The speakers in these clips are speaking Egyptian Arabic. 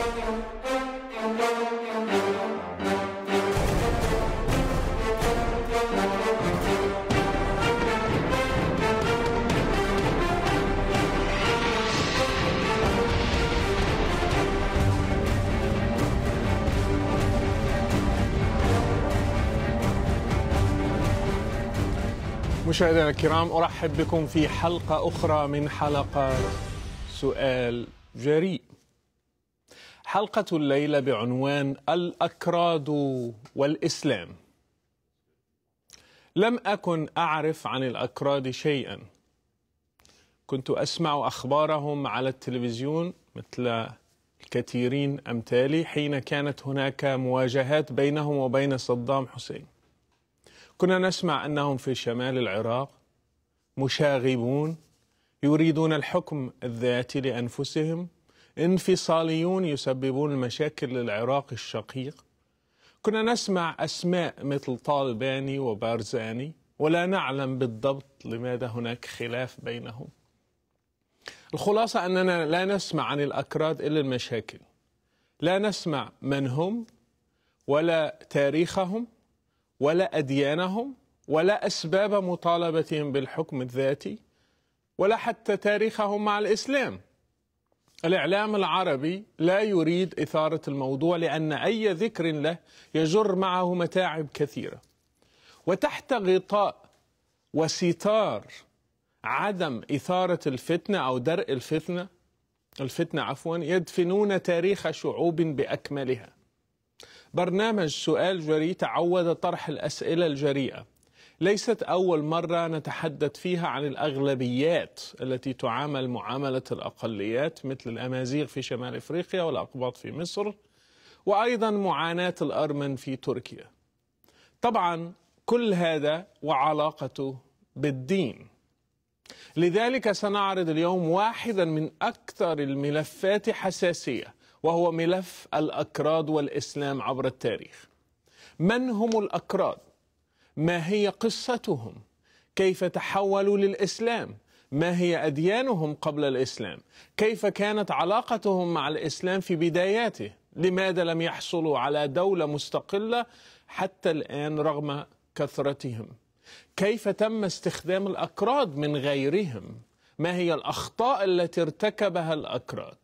مشاهدينا الكرام ارحب بكم في حلقه اخرى من حلقات سؤال جريء. حلقه الليله بعنوان الاكراد والاسلام. لم اكن اعرف عن الاكراد شيئا. كنت اسمع اخبارهم على التلفزيون مثل الكثيرين امثالي حين كانت هناك مواجهات بينهم وبين صدام حسين. كنا نسمع انهم في شمال العراق مشاغبون يريدون الحكم الذاتي لانفسهم انفصاليون يسببون المشاكل للعراق الشقيق كنا نسمع اسماء مثل طالباني وبارزاني ولا نعلم بالضبط لماذا هناك خلاف بينهم الخلاصه اننا لا نسمع عن الاكراد الا المشاكل لا نسمع من هم ولا تاريخهم ولا أديانهم ولا أسباب مطالبتهم بالحكم الذاتي ولا حتى تاريخهم مع الإسلام الإعلام العربي لا يريد إثارة الموضوع لأن أي ذكر له يجر معه متاعب كثيرة وتحت غطاء وستار عدم إثارة الفتنة أو درء الفتنة الفتنة عفوا يدفنون تاريخ شعوب بأكملها برنامج سؤال جريء تعود طرح الأسئلة الجريئة ليست أول مرة نتحدث فيها عن الأغلبيات التي تعامل معاملة الأقليات مثل الأمازيغ في شمال إفريقيا والأقباط في مصر وأيضا معاناة الأرمن في تركيا طبعا كل هذا وعلاقته بالدين لذلك سنعرض اليوم واحدا من أكثر الملفات حساسية وهو ملف الأكراد والإسلام عبر التاريخ من هم الأكراد؟ ما هي قصتهم؟ كيف تحولوا للإسلام؟ ما هي أديانهم قبل الإسلام؟ كيف كانت علاقتهم مع الإسلام في بداياته؟ لماذا لم يحصلوا على دولة مستقلة حتى الآن رغم كثرتهم؟ كيف تم استخدام الأكراد من غيرهم؟ ما هي الأخطاء التي ارتكبها الأكراد؟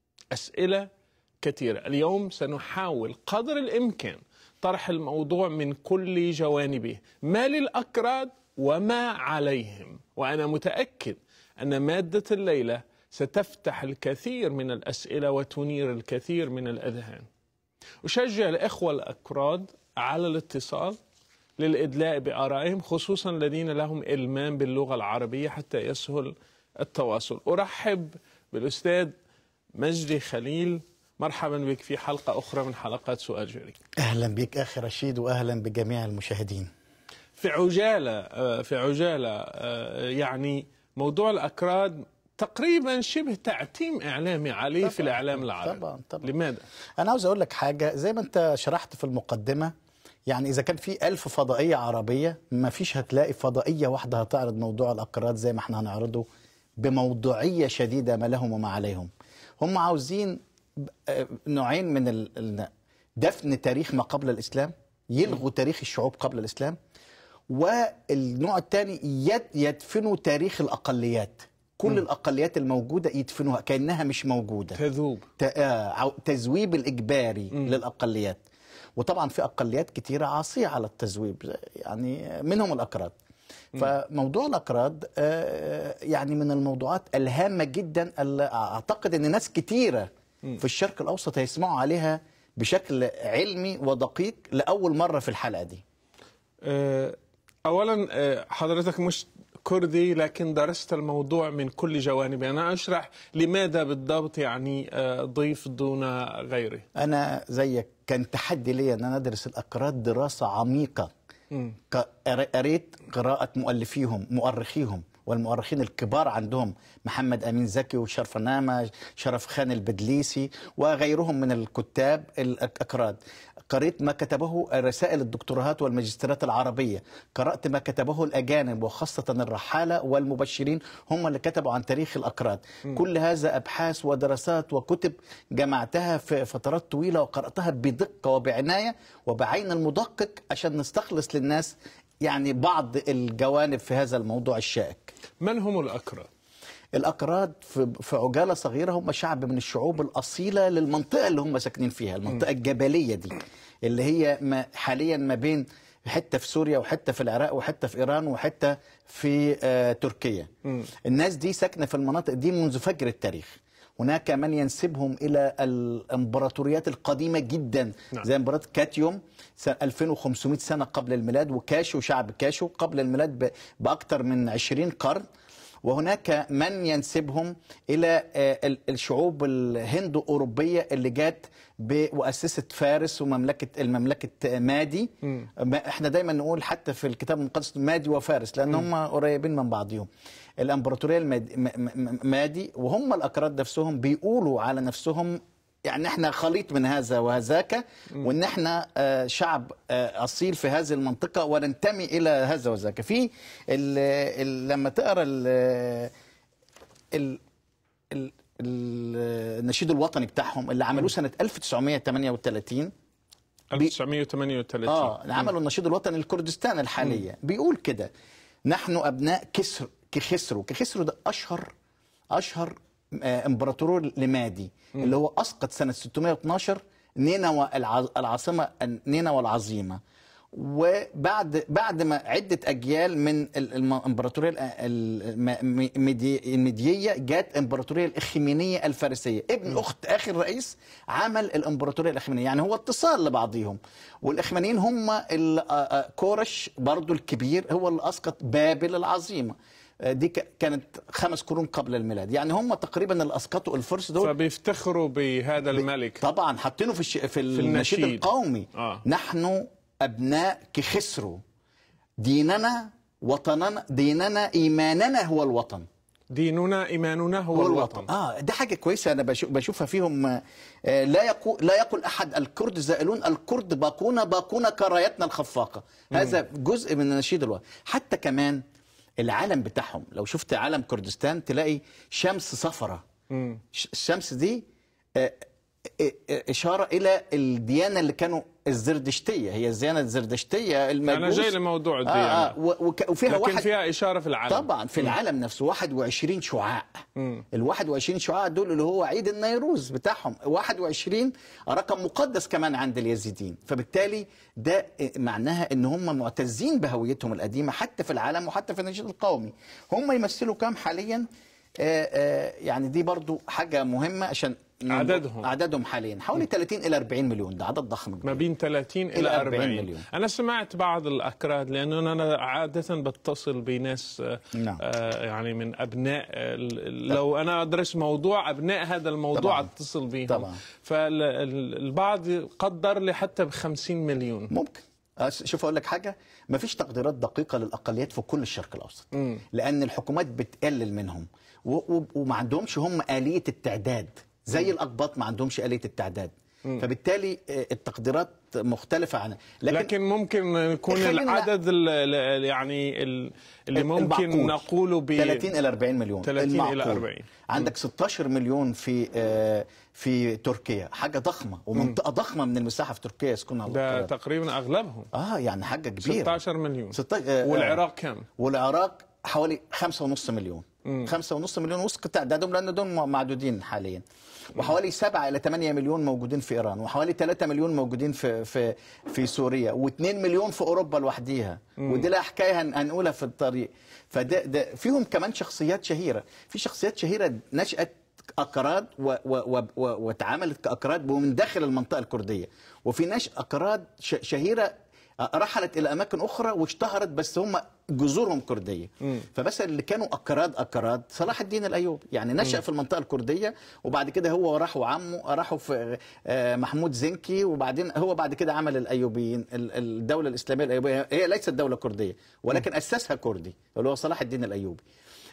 أسئلة كثيرة اليوم سنحاول قدر الإمكان طرح الموضوع من كل جوانبه ما للأكراد وما عليهم وأنا متأكد أن مادة الليلة ستفتح الكثير من الأسئلة وتنير الكثير من الأذهان أشجع الإخوة الأكراد على الاتصال للإدلاء بآرائهم خصوصا الذين لهم إلمام باللغة العربية حتى يسهل التواصل أرحب بالأستاذ مجدي خليل مرحبا بك في حلقة أخرى من حلقات سؤال جريء أهلا بك أخي رشيد وأهلا بجميع المشاهدين في عجالة في عجالة يعني موضوع الأكراد تقريبا شبه تعتيم إعلامي عليه طبعًا في الإعلام العربي طبعا طبعا لماذا؟ أنا عاوز أقول لك حاجة زي ما أنت شرحت في المقدمة يعني إذا كان في ألف فضائية عربية ما فيش هتلاقي فضائية واحدة هتعرض موضوع الأكراد زي ما احنا هنعرضه بموضوعية شديدة ما لهم وما عليهم هم عاوزين نوعين من دفن تاريخ ما قبل الإسلام يلغوا تاريخ الشعوب قبل الإسلام والنوع الثاني يدفنوا تاريخ الأقليات كل م. الأقليات الموجودة يدفنوها كأنها مش موجودة تذوب تزويب الإجباري م. للأقليات وطبعا في أقليات كتيرة عاصية على التزويب يعني منهم الأكراد فموضوع الأكراد يعني من الموضوعات الهامة جدا أعتقد أن ناس كتيرة في الشرق الأوسط هيسمعوا عليها بشكل علمي ودقيق لأول مرة في الحلقة دي أولا حضرتك مش كردي لكن درست الموضوع من كل جوانبه أنا أشرح لماذا بالضبط يعني ضيف دون غيره أنا زيك كان تحدي لي أن أنا أدرس الأكراد دراسة عميقة قريت قراءة مؤلفيهم مؤرخيهم والمؤرخين الكبار عندهم محمد امين زكي وشرف نامه شرف خان البدليسي وغيرهم من الكتاب الاكراد قريت ما كتبه رسائل الدكتوراهات والماجستيرات العربيه قرات ما كتبه الاجانب وخاصه الرحاله والمبشرين هم اللي كتبوا عن تاريخ الاكراد كل هذا ابحاث ودراسات وكتب جمعتها في فترات طويله وقراتها بدقه وبعنايه وبعين المدقق عشان نستخلص للناس يعني بعض الجوانب في هذا الموضوع الشائك من هم الأكراد؟ الأكراد في في عجالة صغيرة هم شعب من الشعوب الأصيلة للمنطقة اللي هم ساكنين فيها المنطقة الجبلية دي اللي هي ما حاليا ما بين حتة في سوريا وحتة في العراق وحتة في إيران وحتة في آه تركيا الناس دي ساكنة في المناطق دي منذ فجر التاريخ هناك من ينسبهم الى الامبراطوريات القديمه جدا نعم. زي امبراطوريه كاتيوم سنة 2500 سنه قبل الميلاد وكاشو شعب كاشو قبل الميلاد ب- باكثر من 20 قرن وهناك من ينسبهم الى آه، ال- الشعوب الهندو اوروبيه اللي جت ب- واسست فارس ومملكه المملكه مادي ما- احنا دايما نقول حتى في الكتاب المقدس مادي وفارس لان هم قريبين من بعضهم الامبراطوريه المادي م- م- مادي وهم الاكراد نفسهم بيقولوا على نفسهم يعني احنا خليط من هذا وهذاك وان احنا آه، شعب آه، اصيل في هذه المنطقه وننتمي الى هذا وذاك في ال- ال- لما تقرا ال- ال- ال- ال- النشيد الوطني بتاعهم اللي عملوه سنه 1938 1938 اه عملوا النشيد الوطني لكردستان الحاليه بيقول كده نحن ابناء كسر كخسرو كخسرو ده اشهر اشهر آه، امبراطور لمادي اللي هو اسقط سنه 612 نينوى الع- العاصمه نينوى العظيمه وبعد بعد ما عده اجيال من ال- الم- الامبراطوريه ال- الم- الميدي- الميدييه جت امبراطوريه الاخمينيه الفارسيه ابن اخت اخر رئيس عمل الامبراطوريه الاخمينيه يعني هو اتصال لبعضهم والاخمانيين هم ال- آه، آه، كورش برضو الكبير هو اللي اسقط بابل العظيمه آه، دي ك- كانت خمس قرون قبل الميلاد يعني هم تقريبا اللي اسقطوا الفرس دول فبيفتخروا بهذا الملك طبعا حاطينه في الش... في النشيد النشيد. القومي آه. نحن ابناء كخسروا ديننا وطننا ديننا ايماننا هو الوطن ديننا إيماننا هو, هو الوطن, الوطن اه دي حاجه كويسه انا بشوف بشوفها فيهم آه لا يقول لا يقول احد الكرد زائلون الكرد باقون باقون كرايتنا الخفاقه هذا جزء من النشيد الوطني حتى كمان العلم بتاعهم لو شفت علم كردستان تلاقي شمس صفرة ش- الشمس دي آه، آه، آه، إشارة إلى الديانة اللي كانوا الزردشتية هي الديانة الزردشتية المجوس جاي لموضوع آه الديانة. آه و- وك- وفيها لكن واحد فيها إشارة في العالم طبعا في العالم نفسه 21 شعاع ال 21 شعاع دول اللي هو عيد النيروز بتاعهم 21 رقم مقدس كمان عند اليزيديين فبالتالي ده معناها ان هم معتزين بهويتهم القديمه حتى في العالم وحتى في النشيد القومي هم يمثلوا كام حاليا آه، آه، يعني دي برضو حاجه مهمه عشان عددهم. عددهم حاليا حوالي 30 الى 40 مليون ده عدد ضخم جدا ما بين 30 إلى إلى 40, 40 مليون. أنا سمعت بعض الأكراد لأنه أنا عادة بتصل بناس آه، نعم. آه، يعني من أبناء ال- ال- لو أنا أدرس موضوع أبناء هذا الموضوع طبعاً. أتصل بهم طبعاً. فالبعض قدر لي حتى ب 50 مليون ممكن أه، شوف اقول لك حاجه مفيش تقديرات دقيقه للاقليات في كل الشرق الاوسط لان الحكومات بتقلل منهم و- و- وما عندهمش هم اليه التعداد زي الاقباط ما عندهمش اليه التعداد فبالتالي آه، التقديرات مختلفه عنها لكن, لكن, لكن ممكن يكون خلينا- العدد ال- ال- يعني ال- اللي ممكن المعقول. نقوله ب 30 الى 40 مليون 30 إلى المعقول. 40. عندك 16 مليون في آه، في تركيا حاجه ضخمه ومنطقه ضخمه من المساحه في تركيا يسكنها ده الأقباط. تقريبا أغلبهم اه يعني حاجه كبيره 16 مليون 16 آه، آه. والعراق كم؟ والعراق حوالي خمسة ونص مليون خمسة ونص مليون وسط تعدادهم لأن دول معدودين حاليا وحوالي سبعة إلى 8 مليون موجودين في إيران وحوالي 3 مليون موجودين في في في سوريا و2 مليون في أوروبا لوحديها ودي لها حكاية هن- هنقولها في الطريق فده ده فيهم كمان شخصيات شهيرة في شخصيات شهيرة نشأت أكراد و و و و واتعاملت كأكراد ومن داخل المنطقة الكردية وفي ناس أكراد ش شهيرة رحلت الى اماكن اخرى واشتهرت بس هم جذورهم كرديه فبس اللي كانوا اكراد اكراد صلاح الدين الايوبي يعني نشا في المنطقه الكرديه وبعد كده هو وراح وعمه راحوا في آه، محمود زنكي وبعدين هو بعد كده عمل الايوبيين ال- الدوله الاسلاميه الايوبيه هي ليست دوله كرديه ولكن اسسها كردي اللي هو صلاح الدين الايوبي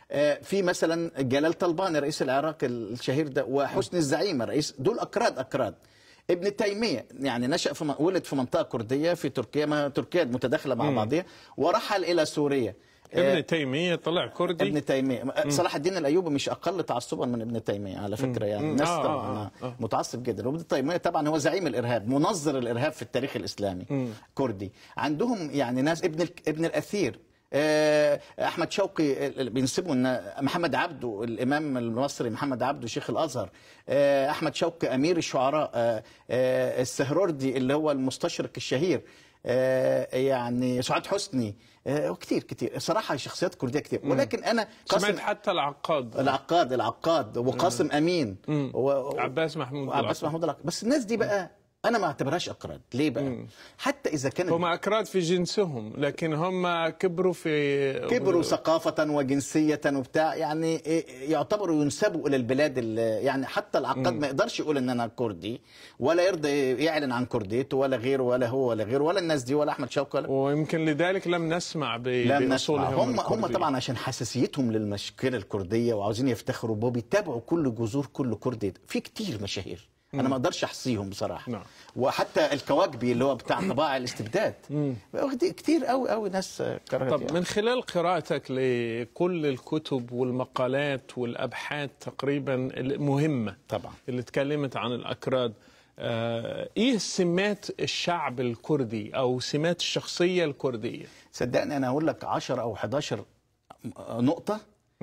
آه، في مثلا جلال طلباني رئيس العراق الشهير ده وحسني الزعيم الرئيس دول اكراد اكراد ابن تيميه يعني نشا في م- ولد في منطقه كرديه في تركيا ما تركيا متداخله مع بعضها ورحل الى سوريا آه، ابن تيمية طلع كردي ابن تيميه صلاح الدين الايوبي مش اقل تعصبا من ابن تيميه على فكره يعني مم. الناس آه، طبعا آه، آه. متعصب جدا وابن تيميه طبعا هو زعيم الارهاب منظر الارهاب في التاريخ الاسلامي كردي عندهم يعني ناس ابن ال- ابن الاثير آه، احمد شوقي اللي بينسبوا ان محمد عبده الامام المصري محمد عبده شيخ الازهر آه، احمد شوقي امير الشعراء آه، آه، السهروردي اللي هو المستشرق الشهير آه، يعني سعاد حسني آه، وكتير كتير صراحه شخصيات كرديه كتير ولكن انا سمعت حتى العقاد العقاد العقاد وقاسم امين و... عباس محمود عباس العقاد. محمود العقاد بس الناس دي بقى انا ما اعتبرهاش اكراد ليه بقى حتى اذا كانت هم أكراد في جنسهم لكن هم كبروا في كبروا ثقافة وجنسية وبتاع يعني إيه يعتبروا ينسبوا إلى البلاد ال- يعني حتى العقاد ما يقدرش يقول إن أنا كردي ولا يرضى يعلن عن كرديته ولا غيره ولا هو ولا غيره ولا الناس دي ولا أحمد شوقي ولا ويمكن لذلك لم نسمع ب... لا نسمع بأصولهم هم هم الكردية. طبعا عشان حساسيتهم للمشكله الكرديه وعاوزين يفتخروا بها بيتابعوا كل جذور كل كردي في كتير مشاهير انا ما اقدرش احصيهم بصراحه نعم. وحتى الكواكبي اللي هو بتاع طباع الاستبداد واخد- كتير قوي قوي ناس كرهت طب يعني. من خلال قراءتك لكل الكتب والمقالات والابحاث تقريبا المهمه طبعا اللي اتكلمت عن الاكراد آه، ايه سمات الشعب الكردي او سمات الشخصيه الكرديه صدقني انا هقول لك 10 او 11 نقطه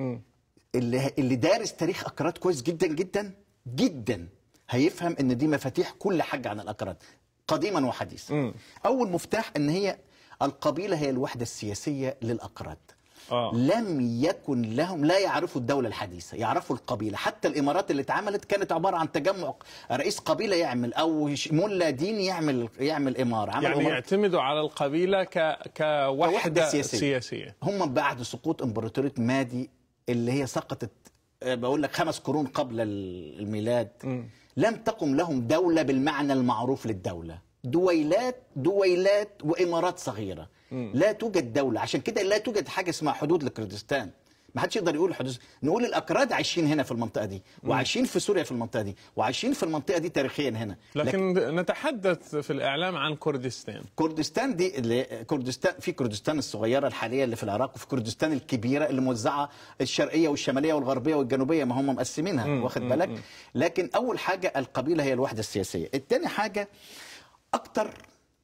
اللي اللي دارس تاريخ اكراد كويس جدا جدا جدا هيفهم ان دي مفاتيح كل حاجه عن الاكراد قديما وحديثا اول مفتاح ان هي القبيله هي الوحده السياسيه للاكراد آه. لم يكن لهم لا يعرفوا الدولة الحديثة يعرفوا القبيلة حتى الإمارات اللي اتعملت كانت عبارة عن تجمع رئيس قبيلة يعمل أو ش- ملا دين يعمل يعمل إمارة عمل يعني إمارة. يعتمدوا على القبيله ك... كوحده كوحدة سياسيه, سياسية. سياسية. هم بعد سقوط امبراطوريه مادي اللي هي سقطت آه، بقول لك خمس قرون قبل ال- الميلاد لم تقم لهم دوله بالمعنى المعروف للدوله دويلات دويلات وامارات صغيره لا توجد دوله عشان كده لا توجد حاجه اسمها حدود لكردستان ما حدش يقدر يقول حدود نقول الاكراد عايشين هنا في المنطقه دي وعايشين في سوريا في المنطقه دي وعايشين في المنطقه دي تاريخيا هنا لكن نتحدث في الاعلام عن كردستان كردستان دي اللي كردستان في كردستان الصغيره الحاليه اللي في العراق وفي كردستان الكبيره اللي موزعه الشرقيه والشماليه والغربيه والجنوبيه ما هم مقسمينها واخد بالك لكن اول حاجه القبيله هي الوحده السياسيه الثاني حاجه اكتر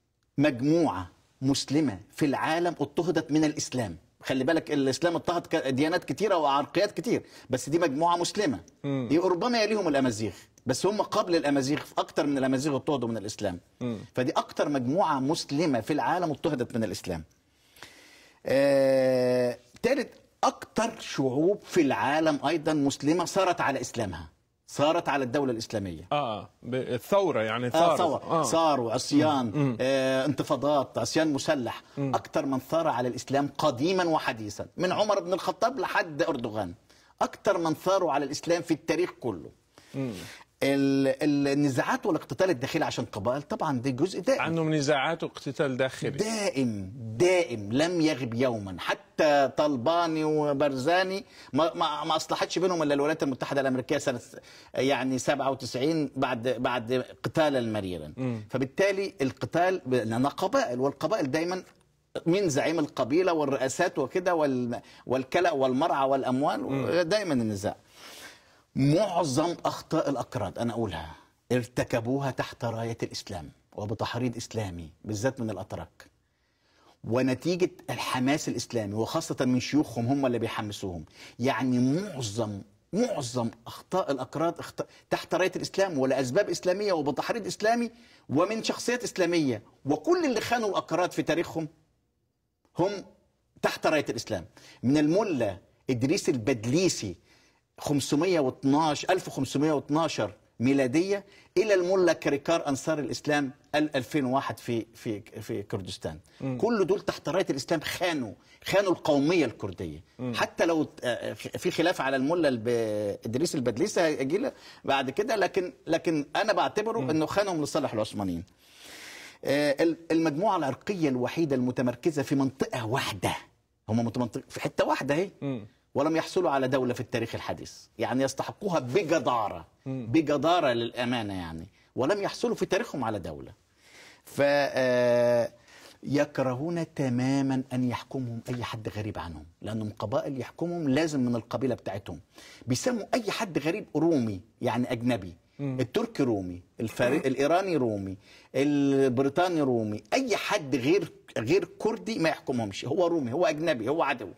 مجموعه مسلمه في العالم اضطهدت من الاسلام خلي بالك الاسلام اضطهد ك- ديانات كتيره وعرقيات كتير بس دي مجموعه مسلمه ربما يليهم الامازيغ بس هم قبل الامازيغ اكتر من الامازيغ اضطهدوا من الاسلام فدي اكتر مجموعه مسلمه في العالم اضطهدت من الاسلام آه، ثالث اكتر شعوب في العالم ايضا مسلمه صارت على اسلامها صارت على الدوله الاسلاميه اه ب- الثوره يعني آه ثار ثور آه. ثار عصيان آه انتفاضات عصيان مسلح اكثر من ثار على الاسلام قديما وحديثا من عمر بن الخطاب لحد اردوغان اكثر من ثاروا على الاسلام في التاريخ كله ال- النزاعات والاقتتال الداخلي عشان قبائل طبعا دي جزء دائم عندهم نزاعات واقتتال داخلي دائم دائم لم يغب يوما حتى طلباني وبرزاني ما, ما, ما اصلحتش بينهم الا الولايات المتحده الامريكيه سنه يعني 97 بعد بعد قتالا مريرا فبالتالي القتال لانها قبائل والقبائل دايما مين زعيم القبيله والرئاسات وكده وال والكلأ والمرعى والاموال دائما النزاع معظم اخطاء الاكراد انا اقولها ارتكبوها تحت رايه الاسلام وبتحريض اسلامي بالذات من الاتراك ونتيجه الحماس الاسلامي وخاصه من شيوخهم هم اللي بيحمسوهم يعني معظم معظم اخطاء الاكراد اخت... تحت رايه الاسلام ولاسباب اسلاميه وبتحريض اسلامي ومن شخصيات اسلاميه وكل اللي خانوا الاكراد في تاريخهم هم تحت رايه الاسلام من الملا ادريس البدليسي 512 1512 ميلاديه الى الملا كريكار انصار الاسلام 2001 في في في كردستان كل دول تحت رايه الاسلام خانوا خانوا القوميه الكرديه حتى لو آه، في خلاف على الملا الب- ادريس البدليسي هيجي له بعد كده لكن لكن انا بعتبره انه خانهم لصالح العثمانيين آه، المجموعة العرقية الوحيدة المتمركزة في منطقة واحدة هم متمنطق في حتة واحدة اهي ولم يحصلوا على دولة في التاريخ الحديث يعني يستحقوها بجدارة بجدارة للأمانة يعني ولم يحصلوا في تاريخهم على دولة ف آه، يكرهون تماما ان يحكمهم اي حد غريب عنهم لانهم قبائل يحكمهم لازم من القبيله بتاعتهم بيسموا اي حد غريب رومي يعني اجنبي التركي رومي الفر... الايراني رومي البريطاني رومي اي حد غير غير كردي ما يحكمهمش هو رومي هو اجنبي هو عدو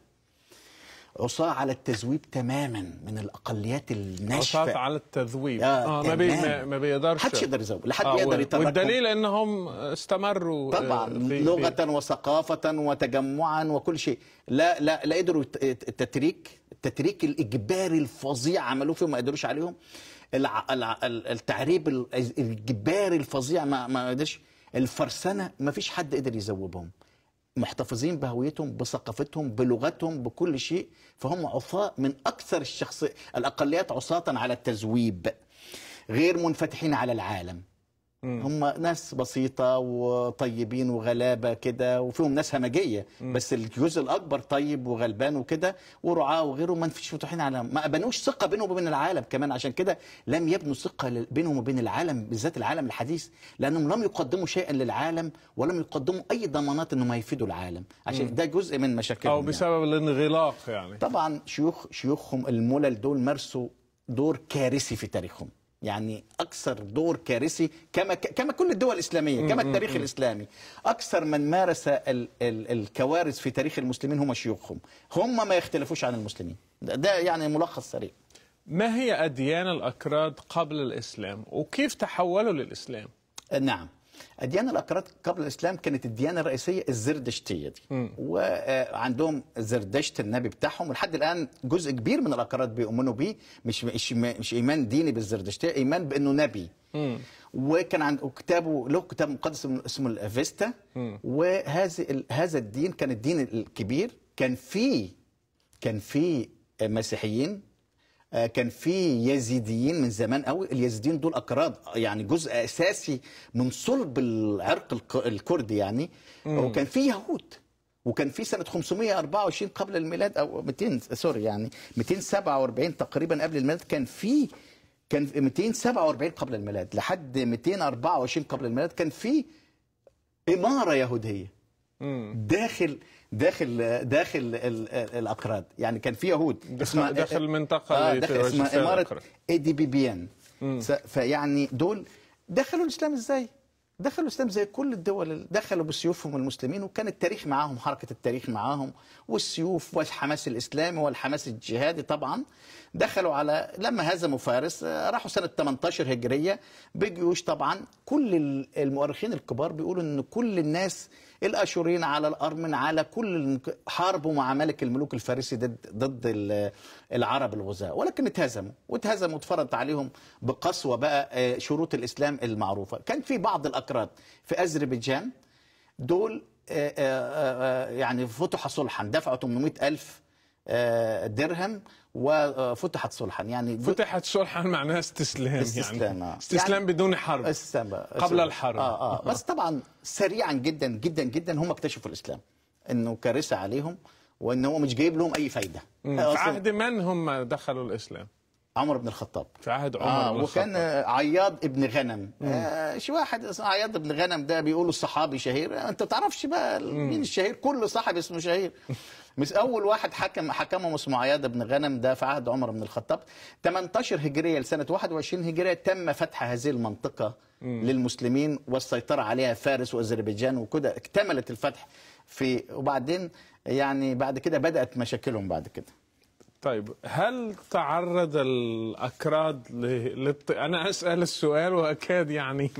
عصاة على التذويب تماما من الاقليات الناشفه عصاة على التذويب آه، آه ما, بي تمام. ما, ما بيقدرش محدش يقدر يزوج لحد آه يقدر و- يتركهم والدليل انهم استمروا آه، طبعا في- في- لغة وثقافة وتجمعا وكل شيء لا لا لا قدروا الت- التتريك التتريك الإجباري الفظيع عملوه فيه ما قدروش عليهم الع- الع- ال- التعريب ال- الإجباري الفظيع ما ما قدرش الفرسنة ما فيش حد قدر يزوبهم محتفظين بهويتهم بثقافتهم بلغتهم بكل شيء فهم عصاة من أكثر الشخص الأقليات عصاة على التزويب غير منفتحين على العالم هم ناس بسيطة وطيبين وغلابة كده وفيهم ناس همجية بس الجزء الأكبر طيب وغلبان وكده ورعاة وغيره ما فيش فتوحين على ما بنوش ثقة بينهم وبين العالم كمان عشان كده لم يبنوا ثقة لل- بينهم وبين العالم بالذات العالم الحديث لأنهم لم يقدموا شيئا للعالم ولم يقدموا أي ضمانات أنهم هيفيدوا العالم عشان ده جزء من مشاكلهم او يعني. بسبب الانغلاق يعني طبعا شيوخ شيوخهم الملل دول مارسوا دور كارثي في تاريخهم يعني اكثر دور كارثي كما كما كل الدول الاسلاميه كما التاريخ الاسلامي اكثر من مارس ال ال الكوارث في تاريخ المسلمين هم شيوخهم هم ما يختلفوش عن المسلمين ده, ده يعني ملخص سريع ما هي اديان الاكراد قبل الاسلام وكيف تحولوا للاسلام نعم أديان الأكراد قبل الإسلام كانت الديانة الرئيسية الزردشتية دي وعندهم زردشت النبي بتاعهم ولحد الآن جزء كبير من الأكراد بيؤمنوا بيه مش مش مش إيمان ديني بالزردشتية إيمان بأنه نبي وكان عنده كتابه له كتاب مقدس اسمه الافيستا وهذا ال- هذا الدين كان الدين الكبير كان فيه كان فيه مسيحيين آه، كان في يزيديين من زمان قوي اليزيديين دول اكراد يعني جزء اساسي من صلب العرق الك- الكردي يعني وكان في يهود وكان في سنه 524 قبل الميلاد او 200 سوري يعني 247 تقريبا قبل الميلاد كان في كان في 247 قبل الميلاد لحد 224 قبل الميلاد كان في اماره يهوديه داخل داخل داخل ال- ال- الاكراد يعني كان في يهود دخل- داخل المنطقة آه اللي داخل تواجد اسمها فيها اماره الأكراد. ايدي بي بي ان س- فيعني دول دخلوا الاسلام ازاي؟ دخلوا الاسلام زي كل الدول اللي دخلوا بسيوفهم المسلمين وكان التاريخ معاهم حركه التاريخ معاهم والسيوف والحماس الاسلامي والحماس الجهادي طبعا دخلوا على لما هزموا فارس آه، راحوا سنه 18 هجريه بجيوش طبعا كل ال- المؤرخين الكبار بيقولوا ان كل الناس الاشوريين على الارمن على كل الم- حاربوا مع ملك الملوك الفارسي ضد ضد ال- العرب الغزاة ولكن اتهزموا واتهزموا واتفرض عليهم بقسوه بقى آه، شروط الاسلام المعروفه كان في بعض الاكراد في اذربيجان دول آه، آه، آه، يعني فتح صلحا دفعوا 800 ألف آه، درهم وفتحت صلحا يعني دول- فتحت صلحا معناها استسلام, استسلام، يعني آه. استسلام يعني- بدون حرب استنى بقى. قبل استنى. الحرب. اه اه بس طبعا سريعا جدا جدا جدا هم اكتشفوا الاسلام انه كارثه عليهم وان هو مش جايب لهم اي فايده في أصلاً عهد من هم دخلوا الاسلام عمر بن الخطاب في عهد عمر آه بن وكان الخطاب. آه، عياض ابن غنم آه شي واحد اسمه عياض ابن غنم ده بيقولوا الصحابي شهير آه، انت تعرفش بقى مين الشهير كل صاحب اسمه شهير مش اول واحد حكم حكمهم اسمه عياض بن غنم ده في عهد عمر بن الخطاب 18 هجريه لسنه 21 هجريه تم فتح هذه المنطقه للمسلمين والسيطره عليها فارس واذربيجان وكده اكتملت الفتح في وبعدين يعني بعد كده بدات مشاكلهم بعد كده طيب هل تعرض الأكراد ل... للط... أنا أسأل السؤال وأكاد يعني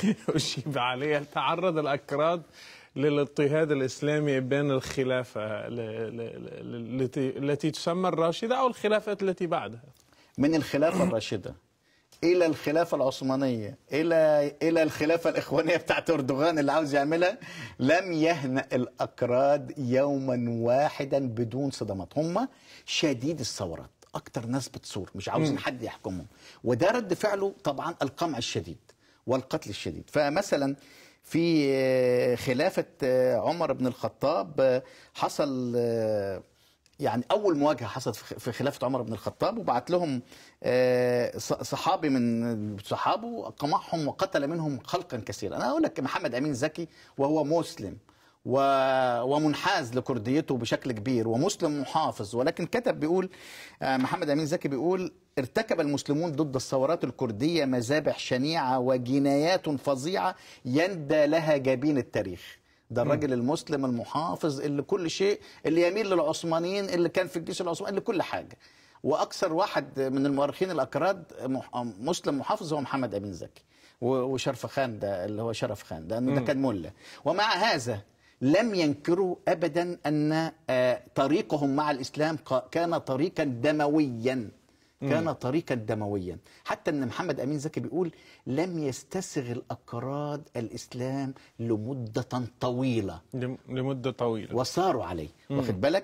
أجيب عليه هل تعرض الأكراد للاضطهاد الإسلامي بين الخلافة ل... ل... ل... التي... التي تسمى الراشدة أو الخلافات التي بعدها من الخلافة الراشدة إلى الخلافة العثمانية إلى إلى الخلافة الإخوانية بتاعت أردوغان اللي عاوز يعملها لم يهنأ الأكراد يوما واحدا بدون صدمات هم شديد الثورات أكتر ناس بتصور مش عاوزين حد يحكمهم وده رد فعله طبعا القمع الشديد والقتل الشديد فمثلا في آه، خلافة آه، عمر بن الخطاب آه، حصل آه، يعني اول مواجهه حصلت في في خلافه عمر بن الخطاب وبعت لهم آه، ص- صحابي من صحابه قمعهم وقتل منهم خلقا كثيرا انا اقول لك محمد امين زكي وهو مسلم و... ومنحاز لكرديته بشكل كبير ومسلم محافظ ولكن كتب بيقول آه، محمد امين زكي بيقول ارتكب المسلمون ضد الثورات الكرديه مذابح شنيعه وجنايات فظيعه يندى لها جبين التاريخ ده الراجل المسلم المحافظ اللي كل شيء اللي يميل للعثمانيين اللي كان في الجيش العثماني اللي كل حاجه واكثر واحد من المؤرخين الاكراد مح- مسلم محافظ هو محمد امين زكي و- وشرف خان ده اللي هو شرف خان ده ده كان ملا ومع هذا لم ينكروا ابدا ان آه، طريقهم مع الاسلام ق- كان طريقا دمويا كان طريقا دمويا حتى ان محمد امين زكي بيقول لم يستسغ الاكراد الاسلام لمده طويله لم- لمده طويله وصاروا عليه واخد بالك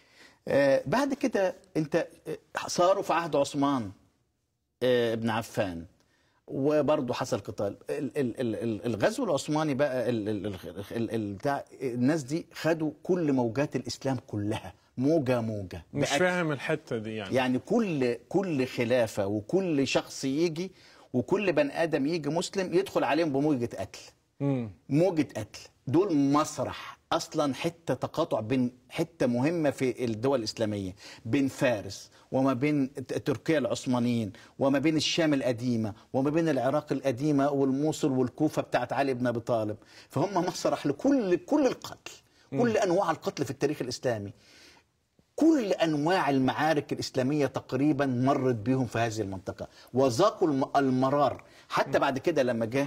آه بعد كده انت آه، صاروا في عهد عثمان آه ابن عفان وبرضه حصل قتال ال- ال- ال- ال- الغزو العثماني بقى ال- ال- ال- ال- ال- بتاع الناس دي خدوا كل موجات الاسلام كلها موجه موجه مش بأك- فاهم الحته دي يعني, يعني كل كل خلافه وكل شخص يجي وكل بني ادم يجي مسلم يدخل عليهم بموجه قتل مم. موجة قتل دول مسرح اصلا حته تقاطع بين حته مهمه في الدول الاسلاميه بين فارس وما بين ت- تركيا العثمانيين وما بين الشام القديمه وما بين العراق القديمه والموصل والكوفه بتاعت علي بن ابي طالب فهم مسرح لكل كل القتل كل انواع القتل في التاريخ الاسلامي كل انواع المعارك الاسلاميه تقريبا مرت بهم في هذه المنطقه وذاقوا الم- المرار حتى بعد كده لما جه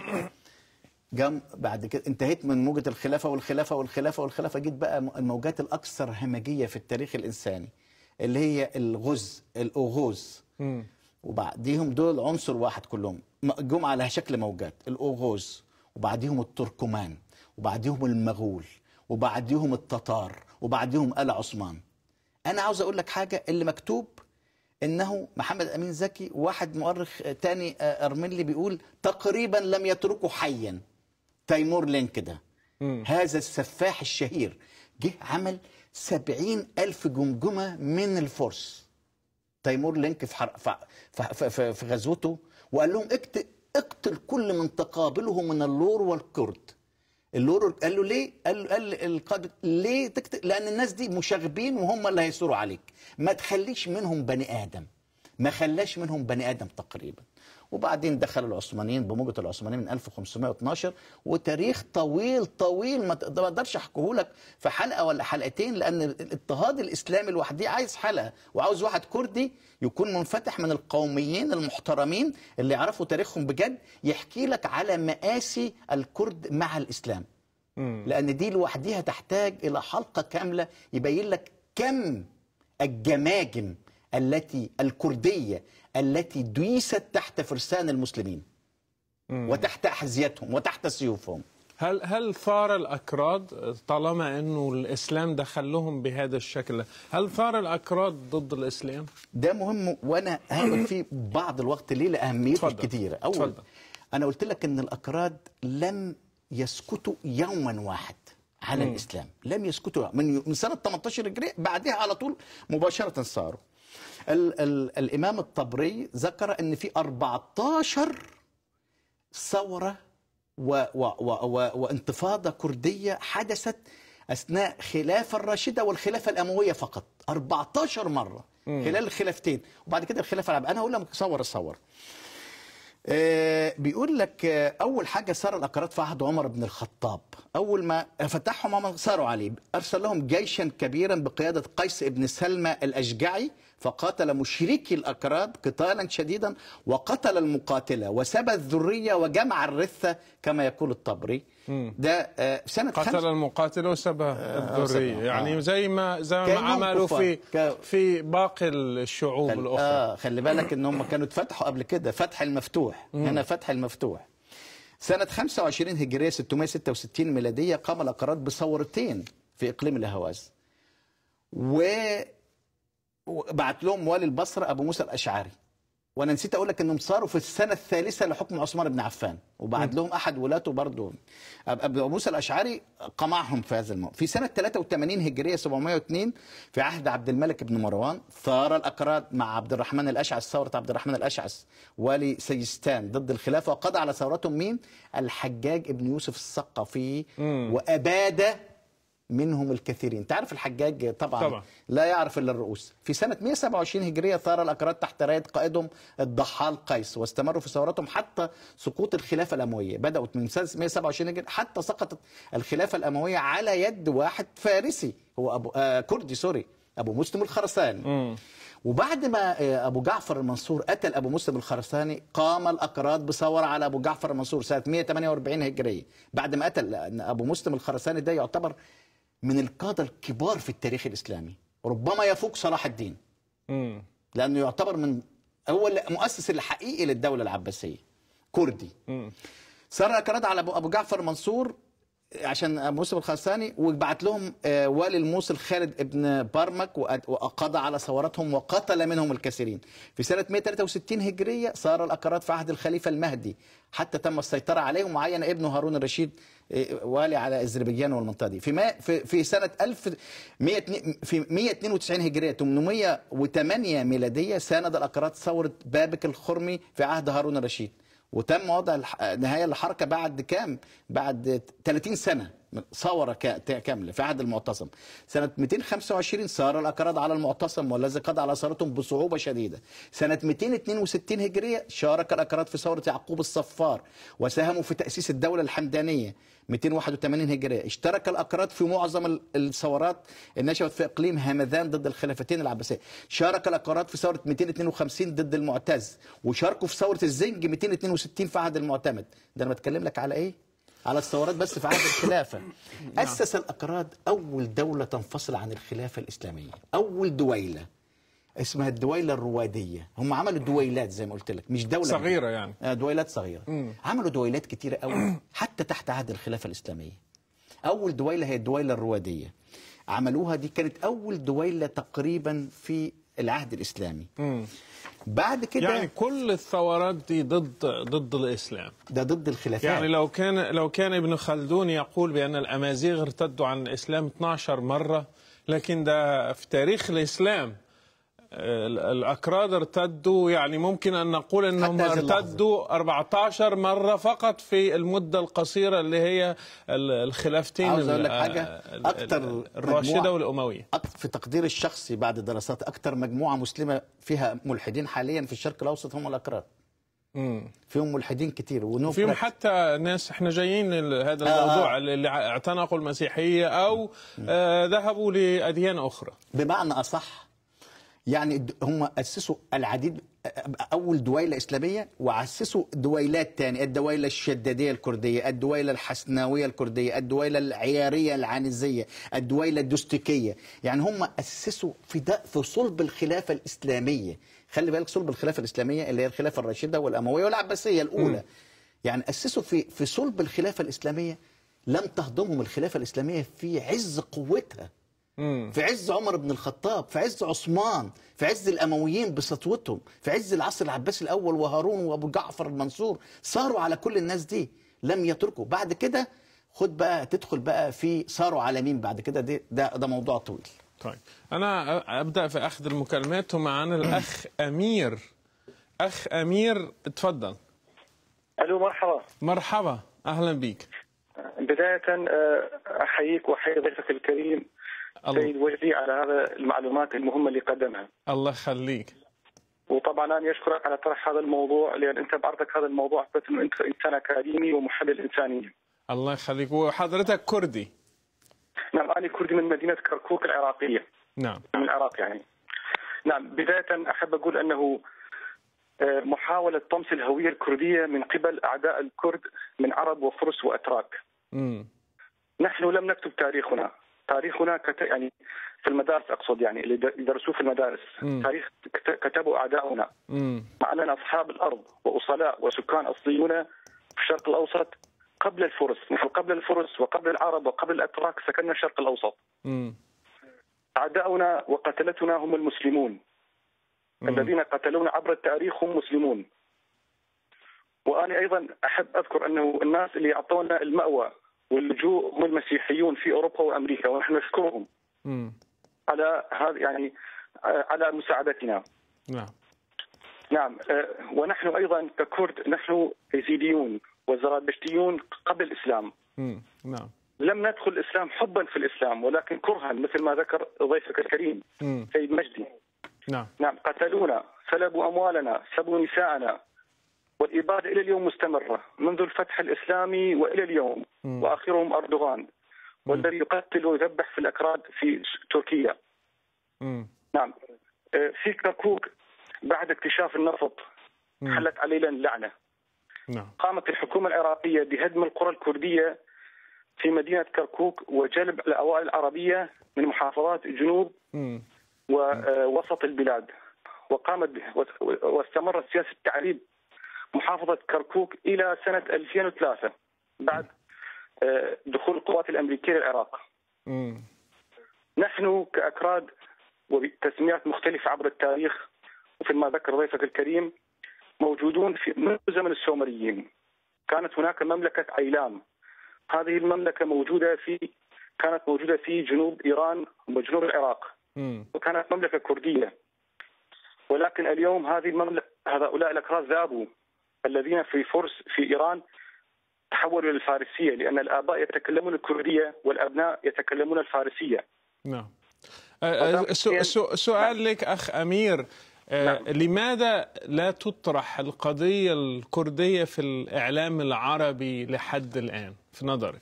جم بعد كده انتهيت من موجة الخلافة والخلافة والخلافة والخلافة جيت بقى الموجات الأكثر همجية في التاريخ الإنساني اللي هي الغز الأوغوز مم. وبعديهم دول عنصر واحد كلهم م- جم على شكل موجات الأوغوز وبعديهم التركمان وبعديهم المغول وبعديهم التتار وبعديهم آل عثمان أنا عاوز أقول لك حاجة اللي مكتوب انه محمد امين زكي واحد مؤرخ تاني آه، ارمنلي بيقول تقريبا لم يتركه حيا تيمور لينك ده مم. هذا السفاح الشهير جه عمل سبعين ألف جمجمة من الفرس تيمور لينك في, حر... في... في... في... في غزوته وقال لهم اقتل, اقتل كل من تقابله من اللور والكرد اللور قال له ليه؟ قال له قال القائد ليه تقتل؟ لان الناس دي مشاغبين وهم اللي هيثوروا عليك ما تخليش منهم بني ادم ما خلاش منهم بني ادم تقريبا وبعدين دخل العثمانيين بموجة العثمانيين من 1512 وتاريخ طويل طويل ما تقدر- ما اقدرش احكيه لك في حلقه ولا حلقتين لان الاضطهاد الاسلامي لوحده عايز حلقه وعاوز واحد كردي يكون منفتح من القوميين المحترمين اللي يعرفوا تاريخهم بجد يحكي لك على مآسي الكرد مع الاسلام مم. لان دي لوحدها تحتاج الى حلقه كامله يبين لك كم الجماجم التي الكرديه التي ديست تحت فرسان المسلمين مم. وتحت احذيتهم وتحت سيوفهم هل هل ثار الاكراد طالما انه الاسلام دخل لهم بهذا الشكل هل ثار الاكراد ضد الاسلام ده مهم وانا هاخد فيه بعض الوقت ليه لاهميته اتفضل. الكتيره اول اتفضل. انا قلت لك ان الاكراد لم يسكتوا يوما واحد على مم. الاسلام لم يسكتوا من من سنه 18 هجريه بعدها على طول مباشره صاروا ال ال الامام الطبري ذكر ان في 14 ثوره و و و و وانتفاضه كرديه حدثت اثناء خلافه الراشده والخلافه الامويه فقط 14 مره خلال الخلافتين وبعد كده الخلافه العباسيه انا هقول لك صور صور آه، بيقول لك آه، اول حاجه صار الاكراد في عهد عمر بن الخطاب اول ما فتحهم عمر صاروا عليه ارسل لهم جيشا كبيرا بقياده قيس بن سلمى الاشجعي فقاتل مشركي الاكراد قتالا شديدا وقتل المقاتله وسبى الذريه وجمع الرثه كما يقول الطبري ده آه، سنه قتل خمس- المقاتل وسبى الذريه سبى. يعني آه. زي ما زي ما كأنهم عملوا في كفار. ك- في باقي الشعوب خل... الاخرى اه خلي بالك ان هم كانوا اتفتحوا قبل كده فتح المفتوح هنا فتح المفتوح سنة 25 هجرية 666 ميلادية قام الأقراد بثورتين في إقليم الأهواز و وبعت لهم والي البصرة أبو موسى الأشعري وانا نسيت اقول لك انهم صاروا في السنه الثالثه لحكم عثمان بن عفان وبعد لهم احد ولاته برضه أب- ابو موسى الاشعري قمعهم في هذا الموضوع في سنه 83 هجريه 702 في عهد عبد الملك بن مروان ثار الاكراد مع عبد الرحمن الاشعث ثوره عبد الرحمن الاشعث والي سيستان ضد الخلافه وقضى على ثورتهم مين الحجاج ابن يوسف الثقفي واباد منهم الكثيرين تعرف الحجاج طبعا, طبعا. لا يعرف الا الرؤوس في سنه 127 هجريه ثار الاكراد تحت رايه قائدهم الضحال قيس واستمروا في ثورتهم حتى سقوط الخلافه الامويه بداوا من سنه 127 هجريه حتى سقطت الخلافه الامويه على يد واحد فارسي هو ابو آه كردي سوري ابو مسلم الخرساني وبعد ما آه، ابو جعفر المنصور قتل ابو مسلم الخرساني قام الاكراد بثوره على ابو جعفر المنصور سنه 148 هجريه بعد ما قتل لأن ابو مسلم الخرساني ده يعتبر من القاده الكبار في التاريخ الاسلامي ربما يفوق صلاح الدين مم. لانه يعتبر من هو المؤسس الحقيقي للدوله العباسيه كردي مم. صار الاكراد على ابو أبو جعفر المنصور عشان ابو مسلم الخرساني وبعت لهم آه، والي الموصل خالد ابن برمك وأد- وقضى على ثورتهم وقتل منهم الكثيرين في سنه 163 هجريه صار الاكراد في عهد الخليفه المهدي حتى تم السيطره عليهم وعين ابنه هارون الرشيد آه، والي على اذربيجان والمنطقه دي في ما في, في سنه 1100 في 192 هجريه 808 ميلاديه ساند الاكراد ثوره بابك الخرمي في عهد هارون الرشيد وتم وضع الح- نهايه للحركه بعد كام؟ بعد 30 سنه ثوره كا- كامله في عهد المعتصم. سنه 225 سار الاكراد على المعتصم والذي قضى على ثورتهم بصعوبه شديده. سنه 262 هجريه شارك الاكراد في ثوره يعقوب الصفار وساهموا في تاسيس الدوله الحمدانيه. 281 هجريه اشترك الاكراد في معظم ال- الثورات النشأت في اقليم همذان ضد الخلافتين العباسيه شارك الاكراد في ثوره 252 ضد المعتز وشاركوا في ثوره الزنج 262 في عهد المعتمد ده انا بتكلم لك على ايه على الثورات بس في عهد الخلافه اسس الاكراد اول دوله تنفصل عن الخلافه الاسلاميه اول دويله اسمها الدويلة الروادية هم عملوا دويلات زي ما قلت لك مش دولة صغيرة يعني. آه، دويلات صغيرة عملوا دويلات كتيرة قوي حتى تحت عهد الخلافة الإسلامية أول دويلة هي الدويلة الروادية عملوها دي كانت أول دويلة تقريبا في العهد الإسلامي بعد كده يعني كل الثورات دي ضد ضد الاسلام ده ضد الخلافات يعني لو كان لو كان ابن خلدون يقول بان الامازيغ ارتدوا عن الاسلام 12 مره لكن ده في تاريخ الاسلام ال- الاكراد ارتدوا يعني ممكن ان نقول انهم حتى هذه اللحظة. ارتدوا 14 مره فقط في المده القصيره اللي هي ال- الخلافتين عاوز أقول لك ال- حاجة؟ ال- أكتر الراشده مجموعة- والامويه أك- في تقديري الشخصي بعد دراسات أكثر مجموعة مسلمة فيها ملحدين حاليا في الشرق الأوسط هم الأكراد مم. فيهم ملحدين كتير ونفرت فيهم حتى ناس احنا جايين ل- هذا آه. الموضوع اللي اعتنقوا المسيحيه او آه ذهبوا لاديان اخرى بمعنى اصح يعني د- هم اسسوا العديد اول دويله اسلاميه واسسوا دويلات تانية الدويله الشداديه الكرديه الدويله الحسناويه الكرديه الدويله العياريه العنزيه الدويله الدستكيه يعني هم اسسوا في ده في صلب الخلافه الاسلاميه خلي بالك صلب الخلافه الاسلاميه اللي هي الخلافه الراشده والامويه والعباسيه الاولى يعني اسسوا في في صلب الخلافه الاسلاميه لم تهضمهم الخلافه الاسلاميه في عز قوتها في عز عمر بن الخطاب في عز عثمان في عز الامويين بسطوتهم في عز العصر العباسي الاول وهارون وابو جعفر المنصور صاروا على كل الناس دي لم يتركوا بعد كده خد بقى تدخل بقى في صاروا على مين بعد كده دي ده ده موضوع طويل طيب انا أ- ابدا في اخذ المكالمات ومعنا الاخ امير اخ امير اتفضل الو مرحبا مرحبا اهلا بك بداية آه، أحييك وأحيي ضيفك الكريم الله. سيد وجدي على هذا المعلومات المهمة اللي قدمها الله يخليك وطبعا أنا أشكرك على طرح هذا الموضوع لأن أنت بعرضك هذا الموضوع أثبت أنه أنت إنسان أكاديمي ومحلل إنسانية الله يخليك وحضرتك كردي نعم أنا كردي من مدينة كركوك العراقية نعم من العراق يعني نعم بداية أحب أقول أنه آه، محاولة طمس الهوية الكردية من قبل أعداء الكرد من عرب وفرس وأتراك امم نحن لم نكتب تاريخنا تاريخنا كت... يعني في المدارس اقصد يعني اللي د- يدرسوه في المدارس مم. تاريخ كت- كتبوا اعداؤنا امم مع اننا اصحاب الارض واصلاء وسكان اصليون في الشرق الاوسط قبل الفرس نحن قبل الفرس وقبل العرب وقبل الاتراك سكننا الشرق الاوسط امم اعداؤنا وقتلتنا هم المسلمون الذين قتلونا عبر التاريخ هم مسلمون وانا ايضا احب اذكر انه الناس اللي اعطونا الماوى واللجوء هم المسيحيون في اوروبا وامريكا ونحن نشكرهم مم. على هذا يعني آه، على مساعدتنا نعم نعم آه، ونحن ايضا ككرد نحن يزيديون وزرادشتيون قبل الاسلام مم. نعم لم ندخل الاسلام حبا في الاسلام ولكن كرها مثل ما ذكر ضيفك الكريم مم. سيد مجدي نعم نعم قتلونا سلبوا اموالنا سبوا نساءنا والاباده الى اليوم مستمره منذ الفتح الاسلامي والى اليوم مم. واخرهم اردوغان والذي يقتل ويذبح في الاكراد في تركيا مم. نعم آه، في كركوك بعد اكتشاف النفط مم. حلت علينا اللعنه نعم قامت الحكومه العراقيه بهدم القرى الكرديه في مدينه كركوك وجلب الاوائل العربيه من محافظات جنوب مم. ووسط البلاد وقامت به واستمرت سياسه التعريب محافظه كركوك الى سنه 2003 بعد آه، دخول القوات الامريكيه للعراق. مم. نحن كاكراد وبتسميات مختلفه عبر التاريخ مثل ما ذكر ضيفك الكريم موجودون في منذ زمن السومريين. كانت هناك مملكه عيلام. هذه المملكه موجوده في كانت موجوده في جنوب ايران وجنوب العراق. مم. وكانت مملكه كرديه ولكن اليوم هذه المملكه هؤلاء الاكراد ذابوا الذين في فرس في ايران تحولوا للفارسيه لان الاباء يتكلمون الكرديه والابناء يتكلمون الفارسيه نعم آه، آه، سو- سو- سؤال لك أخ أمير آه، نعم. لماذا لا تطرح القضية الكردية في الإعلام العربي لحد الآن في نظرك؟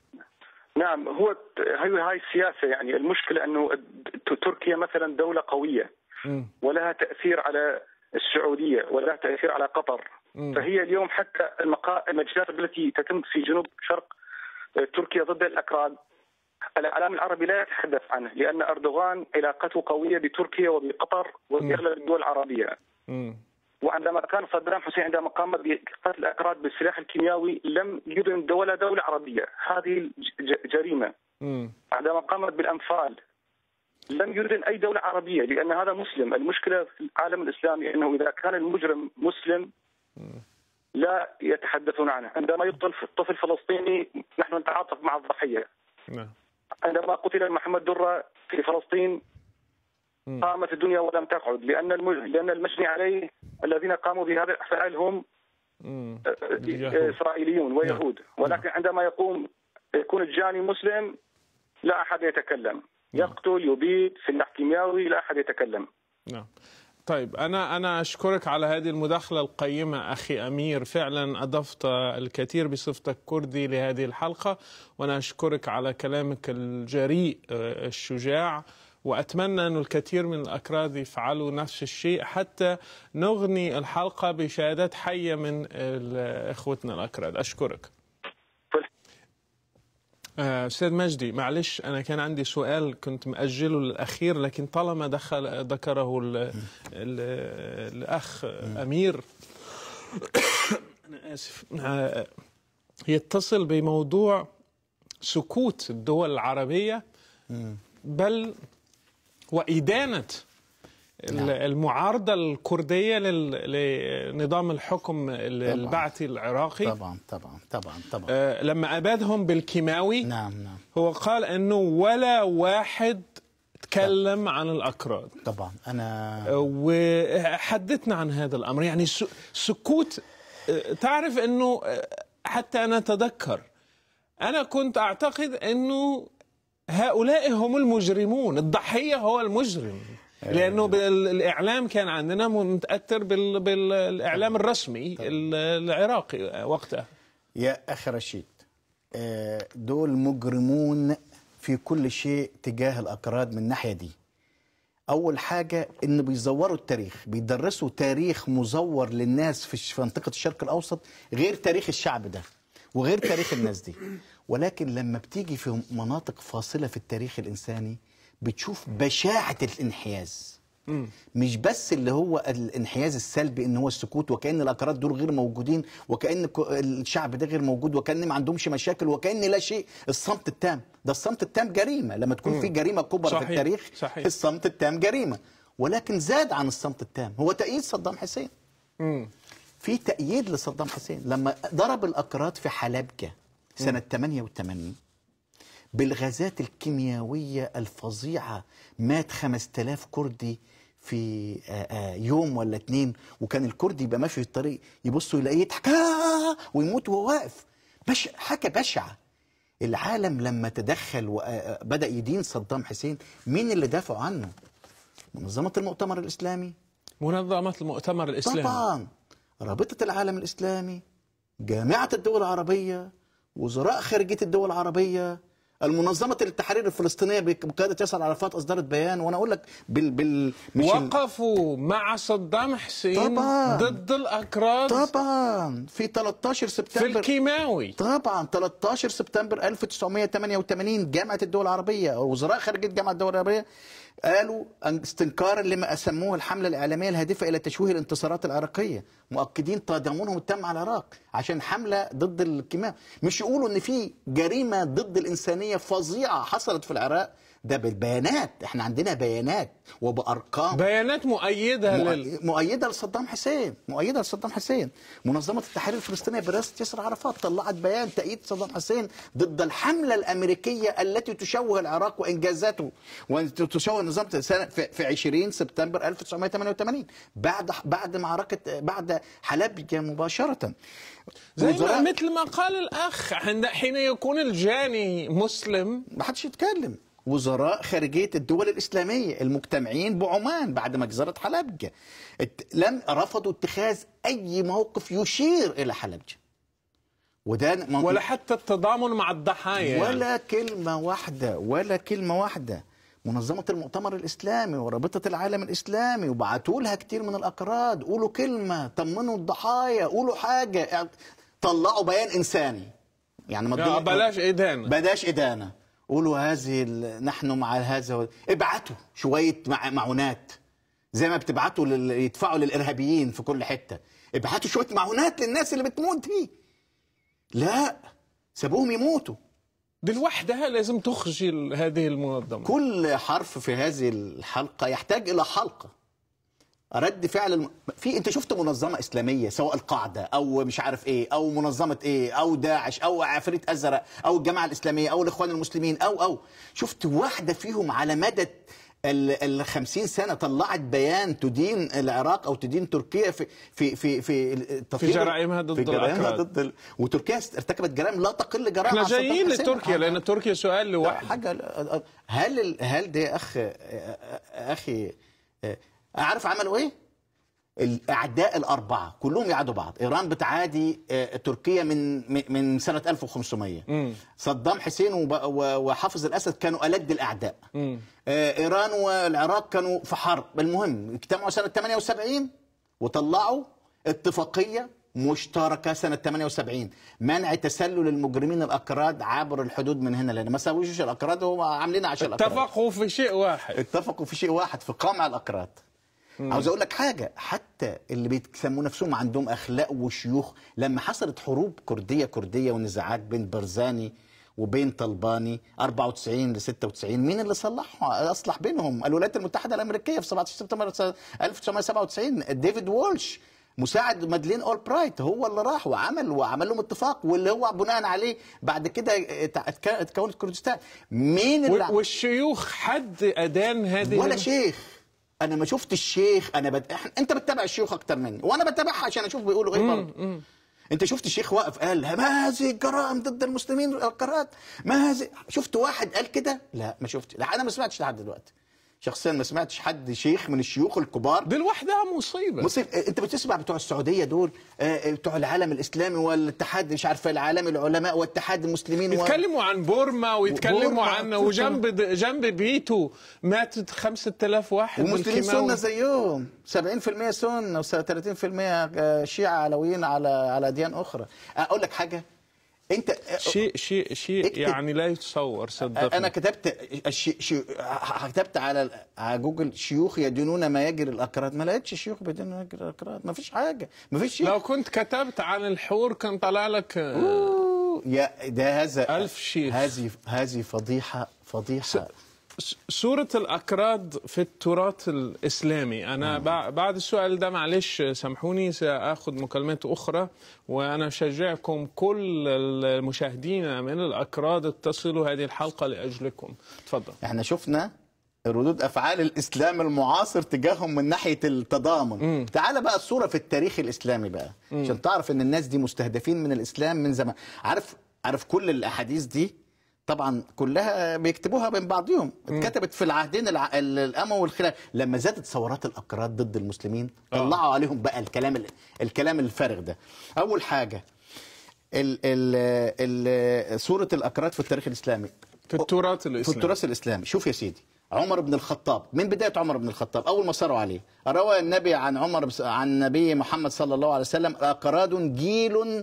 نعم هو هي هاي السياسه يعني المشكله انه تركيا مثلا دوله قويه مم. ولها تاثير على السعوديه ولها تاثير على قطر مم. فهي اليوم حتى المقا... المجزرات التي تتم في جنوب شرق تركيا ضد الاكراد الاعلام العربي لا يتحدث عنه لان اردوغان علاقته قويه بتركيا وبقطر وباغلب الدول العربيه مم. وعندما كان صدام حسين عندما قام بقتل الاكراد بالسلاح الكيميائي لم يدن ولا دوله عربيه هذه ج- جريمه مم. عندما قامت بالانفال لم يدن اي دوله عربيه لان هذا مسلم، المشكله في العالم الاسلامي انه اذا كان المجرم مسلم لا يتحدثون عنه، عندما يقتل طفل فلسطيني نحن نتعاطف مع الضحيه، نعم عندما قتل محمد دره في فلسطين مم. قامت الدنيا ولم تقعد لان المج... لان المجني عليه الذين قاموا بهذا الافعال هم مم. آه، اليهود. اسرائيليون ويهود ولكن عندما يقوم يكون الجاني مسلم لا احد يتكلم يقتل يبيد سلاح كيميائي لا احد يتكلم نعم طيب أنا أنا أشكرك على هذه المداخلة القيمة أخي أمير فعلا أضفت الكثير بصفتك كردي لهذه الحلقة وأنا أشكرك على كلامك الجريء آه، الشجاع وأتمنى أن الكثير من الأكراد يفعلوا نفس الشيء حتى نغني الحلقة بشهادات حية من ال- إخوتنا الأكراد أشكرك آه، أستاذ مجدي معلش أنا كان عندي سؤال كنت مأجله للأخير لكن طالما دخل ذكره ال ال الأخ أمير أنا آسف آه، يتصل بموضوع سكوت الدول العربية بل وإدانة ال- المعارضة الكردية لل- لنظام الحكم ال- البعثي العراقي طبعا طبعا طبعا طبعا آه، لما أبادهم بالكيماوي نعم نعم هو قال انه ولا واحد تكلم عن الاكراد طبعا انا وحدثنا عن هذا الامر يعني س- سكوت آه، تعرف انه آه، حتى انا اتذكر انا كنت اعتقد انه هؤلاء هم المجرمون الضحيه هو المجرم لانه بالاعلام كان عندنا متاثر بال- بالاعلام الرسمي ال- العراقي وقتها يا اخي رشيد آه، دول مجرمون في كل شيء تجاه الاكراد من الناحيه دي اول حاجه ان بيزوروا التاريخ بيدرسوا تاريخ مزور للناس في الش- في منطقه الشرق الاوسط غير تاريخ الشعب ده وغير تاريخ الناس دي ولكن لما بتيجي في مناطق فاصله في التاريخ الانساني بتشوف بشاعه الانحياز مش بس اللي هو الانحياز السلبي ان هو السكوت وكان الاكراد دول غير موجودين وكان ك- الشعب ده غير موجود وكان ما عندهمش مشاكل وكان لا شيء الصمت التام ده الصمت التام جريمه لما تكون في جريمه كبرى صحيح، في التاريخ صحيح. الصمت التام جريمه ولكن زاد عن الصمت التام هو تأييد صدام حسين مم. في تأييد لصدام حسين لما ضرب الأكراد في حلبجة سنة 88 بالغازات الكيميائية الفظيعة مات 5000 كردي في آه، آه، يوم ولا اتنين وكان الكردي يبقى ماشي في الطريق يبصوا يلاقيه يضحك آه، ويموت وهو واقف بش حاجة بشعة العالم لما تدخل وبدأ يدين صدام حسين مين اللي دافعوا عنه؟ منظمة المؤتمر الإسلامي منظمة المؤتمر الإسلامي طبعا رابطة العالم الإسلامي جامعة الدول العربية وزراء خارجية الدول العربية المنظمة التحرير الفلسطينية بقيادة ياسر عرفات أصدرت بيان وأنا أقول لك بال بال مش ال- وقفوا مع صدام حسين طبعاً. ضد الأكراد طبعا في 13 في سبتمبر الكيماوي طبعا 13 سبتمبر 1988 جامعة الدول العربية أو وزراء خارجية جامعة الدول العربية قالوا أن- استنكارا لما أسموه الحملة الإعلامية الهادفة إلى تشويه الانتصارات العراقية مؤكدين تضامنهم التام على العراق عشان حملة ضد الكيماء مش يقولوا إن في جريمة ضد الإنسانية فظيعة حصلت في العراق ده بالبيانات احنا عندنا بيانات وبأرقام بيانات مؤيدة لل... مؤ- مؤيده لصدام حسين مؤيده لصدام حسين منظمه التحرير الفلسطينيه برئاسه ياسر عرفات طلعت بيان تأييد صدام حسين ضد الحمله الامريكيه التي تشوه العراق وانجازاته وتشوه النظام سنة- في في 20 سبتمبر 1988 بعد بعد معركه بعد حلبجه مباشره زي ما وزراء- مثل ما قال الأخ عند حين يكون الجاني مسلم ما حدش يتكلم وزراء خارجية الدول الإسلامية المجتمعين بعمان بعد مجزرة حلبجة ات- لم رفضوا اتخاذ أي موقف يشير إلى حلبجة وده ن- ولا حتى التضامن مع الضحايا يعني. ولا كلمة واحدة ولا كلمة واحدة منظمة المؤتمر الإسلامي ورابطة العالم الإسلامي وبعتوا لها كتير من الأكراد قولوا كلمة طمنوا الضحايا قولوا حاجة طلعوا بيان إنساني يعني ما يا تضل- بلاش إيدانا بلاش إدانة قولوا هذه ال- نحن مع هذا و- ابعتوا شوية مع معونات زي ما بتبعتوا لل... يدفعوا للإرهابيين في كل حتة ابعتوا شوية معونات للناس اللي بتموت دي لا سابوهم يموتوا دي لوحدها لازم تخجل هذه المنظمة كل حرف في هذه الحلقة يحتاج إلى حلقة رد فعل الم... في انت شفت منظمه اسلاميه سواء القاعده او مش عارف ايه او منظمه ايه او داعش او عفريت ازرق او الجماعه الاسلاميه او الاخوان المسلمين او او شفت واحده فيهم على مدى ال ال 50 سنه طلعت بيان تدين العراق او تدين تركيا في في في في التطهير- في جرائمها ضد في جرائمها الأكراد. ضد ال... وتركيا ارتكبت جرائم لا تقل جرائم احنا عن صدام جايين حسين. لتركيا لأن تركيا سؤال لوحده حاجه هل ال- هل ده يا اخ اخي عارف عملوا ايه؟ الاعداء الاربعه كلهم يعادوا بعض، ايران بتعادي آه، تركيا من من- من سنه 1500 مم. صدام حسين وب- و- وحافظ الاسد كانوا الد الاعداء مم. آه، ايران والعراق كانوا في حرب المهم اجتمعوا سنه 78 وطلعوا اتفاقيه مشتركه سنه 78 منع تسلل المجرمين الاكراد عبر الحدود من هنا لان ما سووش الاكراد هم عاملينها عشان الاكراد اتفقوا في شيء واحد اتفقوا في شيء واحد في قمع الاكراد عاوز اقول لك حاجه حتى اللي بيسموا نفسهم عندهم اخلاق وشيوخ لما حصلت حروب كرديه كرديه ونزاعات بين برزاني وبين طلباني 94 ل 96 مين اللي صلحها اصلح بينهم الولايات المتحده الامريكيه في 17 سبتمبر سنة 1997 ديفيد وولش مساعد مادلين اول برايت هو اللي راح وعمل وعمل لهم اتفاق واللي هو بناء عليه بعد كده ات- اتك- اتكونت كردستان مين اللي وال- والشيوخ حد أدان هذه ولا ال- شيخ انا ما شفت الشيخ انا بد... إحنا... انت بتتابع الشيوخ اكتر مني وانا بتابعها عشان اشوف بيقولوا ايه برضه انت شفت الشيخ واقف قال ما هذه الجرائم ضد المسلمين والقرات ما هذه شفت واحد قال كده لا ما شفت لا انا ما سمعتش لحد دلوقتي شخصيا ما سمعتش حد شيخ من الشيوخ الكبار دي لوحدها مصيبة مصيب انت بتسمع بتوع السعوديه دول آه، بتوع العالم الاسلامي والاتحاد مش عارف العالم العلماء واتحاد المسلمين و... يتكلموا عن بورما ويتكلموا بورما، عن طبعاً. وجنب جنب بيته ماتت 5000 واحد ومسلمين سنه بالكيماوي زيهم 70% سنه و30% شيعه علويين على على اديان اخرى اقول لك حاجه انت شيء شيء شيء اكتب. يعني لا يتصور صدقني انا كتبت الشي... شي... كتبت على على جوجل شيوخ يدينون ما يجري الاكراد ما لقيتش شيوخ بيدينون ما يجري الاكراد ما فيش حاجه ما فيش شيء لو كنت كتبت عن الحور كان طلع لك آه، أوه، يا ده هذا ألف شيخ. هذه هذه فضيحه فضيحه سورة الأكراد في التراث الإسلامي أنا بع- بعد السؤال ده معلش سامحوني سأخذ مكالمات أخرى وأنا أشجعكم كل المشاهدين من الأكراد اتصلوا هذه الحلقة لأجلكم تفضل احنا شفنا ردود افعال الاسلام المعاصر تجاههم من ناحيه التضامن تعال بقى الصوره في التاريخ الاسلامي بقى عشان تعرف ان الناس دي مستهدفين من الاسلام من زمان عارف عارف كل الاحاديث دي طبعا كلها بيكتبوها بين بعضهم اتكتبت في العهدين الع... ال- الاموي والخلافه لما زادت ثورات الاكراد ضد المسلمين طلعوا عليهم بقى الكلام ال... الكلام الفارغ ده اول حاجه ال... ال... ال... سوره الاكراد في التاريخ الاسلامي في التراث في الإسلامي التراث الاسلامي شوف يا سيدي عمر بن الخطاب من بدايه عمر بن الخطاب اول ما صاروا عليه روى النبي عن عمر بس- عن النبي محمد صلى الله عليه وسلم اقراد جيل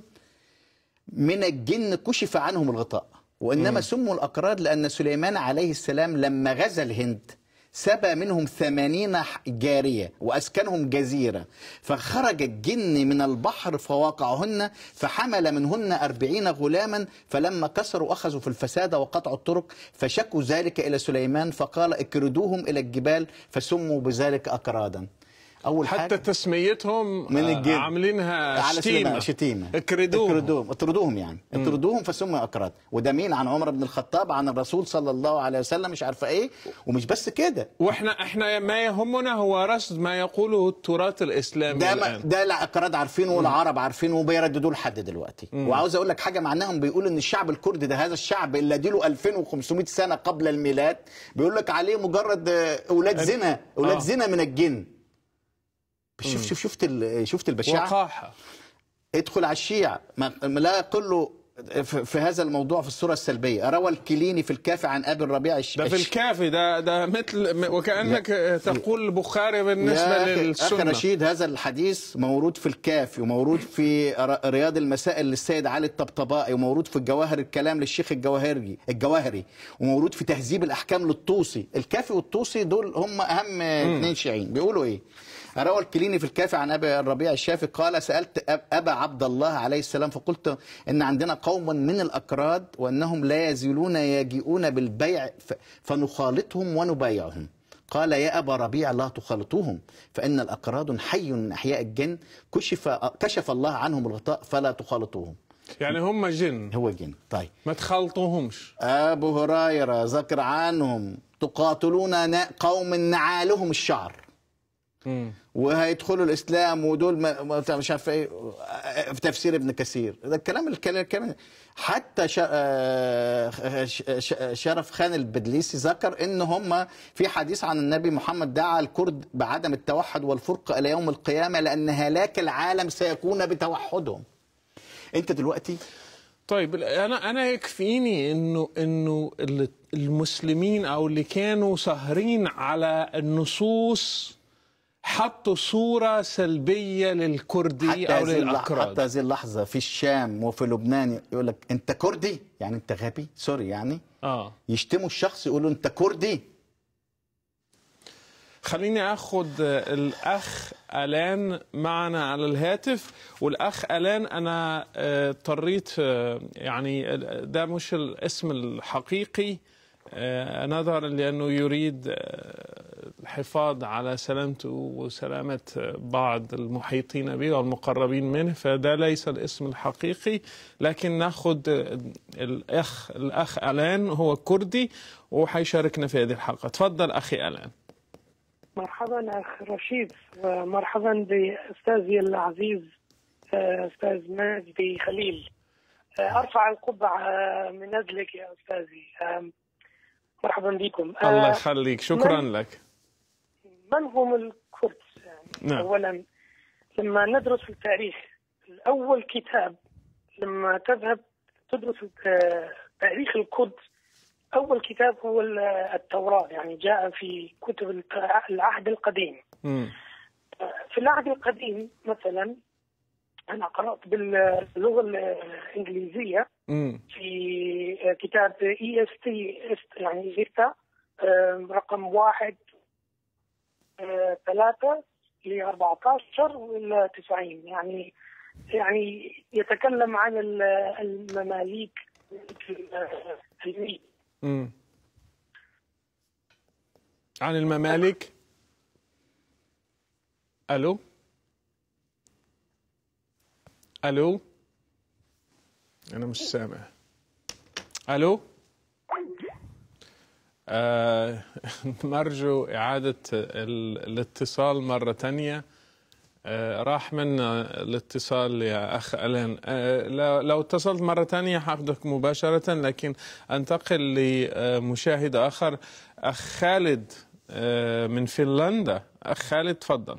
من الجن كشف عنهم الغطاء وانما سموا الاقراد لان سليمان عليه السلام لما غزا الهند سبى منهم ثمانين جارية وأسكنهم جزيرة فخرج الجن من البحر فواقعهن فحمل منهن أربعين غلاما فلما كسروا أخذوا في الفساد وقطعوا الطرق فشكوا ذلك إلى سليمان فقال اكردوهم إلى الجبال فسموا بذلك أكرادا أول حتى حاجة من تسميتهم آه، الجن. عاملينها على شتيمة سليمان شتيمة اكردوهم اطردوهم اطردوهم يعني اطردوهم فسموا اكراد وده مين عن عمر بن الخطاب عن الرسول صلى الله عليه وسلم مش عارفه ايه ومش بس كده واحنا احنا ما يهمنا هو رصد ما يقوله التراث الاسلامي ده ما الان ده الاكراد عارفينه والعرب عارفينه وبيرددوه لحد دلوقتي وعاوز اقول لك حاجه معناهم بيقول ان الشعب الكردي ده هذا الشعب اللي اديله 2500 سنه قبل الميلاد بيقول لك عليه مجرد آه، اولاد زنا اولاد آه. زنا من الجن شوف شوف شفت ال- شفت البشاعه وقاحه ادخل على الشيعة ما لا كله في في هذا الموضوع في الصورة السلبية روى الكليني في الكافي عن أبي الربيع الش... ده في الش- الكافي ده ده مثل وكانك تقول البخاري بالنسبه يا أخي- أخي للسنه رشيد هذا الحديث موجود في الكافي وموجود في ر- رياض المسائل للسيد علي الطبطبائي وموجود في الجواهر الكلام للشيخ الجواهري الجواهري وموجود في تهذيب الأحكام للطوسي الكافي والطوسي دول هم أهم اثنين شيعيين بيقولوا إيه روى الكليني في الكافي عن ابي الربيع الشافعي قال سالت أب- ابا عبد الله عليه السلام فقلت ان عندنا قوما من الاكراد وانهم لا يزالون يجيئون بالبيع ف- فنخالطهم ونبايعهم قال يا ابا ربيع لا تخالطوهم فان الاكراد حي من احياء الجن كشف كشف الله عنهم الغطاء فلا تخالطوهم يعني هم جن هو الجن طيب ما تخلطوهمش ابو هريره ذكر عنهم تقاتلون نا- قوم نعالهم الشعر مم. وهيدخلوا الاسلام ودول ما ما- مش عارف ايه في تفسير ابن كثير ده الكلام الكلام الكلام حتى ش- آه، ش- ش- شرف خان البدليسي ذكر ان هم في حديث عن النبي محمد دعا الكرد بعدم التوحد والفرقه الى يوم القيامه لان هلاك العالم سيكون بتوحدهم انت دلوقتي طيب انا انا يكفيني انه انه ال- المسلمين او اللي كانوا سهرين على النصوص حطوا صوره سلبيه للكردي حتى او هذه اللح- للاكراد حتى هذه اللحظه في الشام وفي لبنان يقول لك انت كردي يعني انت غبي سوري يعني اه يشتموا الشخص يقولوا انت كردي خليني اخذ الاخ الان معنا على الهاتف والاخ الان انا آه، اضطريت آه، يعني ده مش الاسم الحقيقي آه، نظرا لانه يريد آه، الحفاظ على سلامته وسلامه آه، بعض المحيطين به والمقربين منه فده ليس الاسم الحقيقي لكن ناخذ آه، الاخ الاخ الان هو كردي وحيشاركنا في هذه الحلقه تفضل اخي الان مرحبا اخ رشيد ومرحبا باستاذي العزيز آه، استاذ مجدي خليل آه، ارفع القبعه آه، من اجلك يا استاذي آم، مرحبا بكم آه، الله يخليك شكرا من- لك من هم الكرد يعني نعم. اولا لما ندرس التاريخ اول كتاب لما تذهب تدرس آه، تاريخ القدس اول كتاب هو ال- التوراه يعني جاء في كتب الق- العهد القديم مم. في العهد القديم مثلا انا قرات باللغه الانجليزيه مم. في كتاب اي اس تي يعني إيستا، آه، رقم واحد آه، ثلاثة ل 14 ولا 90 يعني يعني يتكلم عن ال- المماليك في الميت مم. عن الممالك الو الو انا مش سامع الو آه نرجو إعادة ال- الاتصال مرة تانية آه راح منا الاتصال يا أخ ألين آه لو- لو اتصلت مرة تانية حاخدك مباشرة لكن أنتقل لمشاهد آخر أخ خالد آه من فنلندا أخ خالد تفضل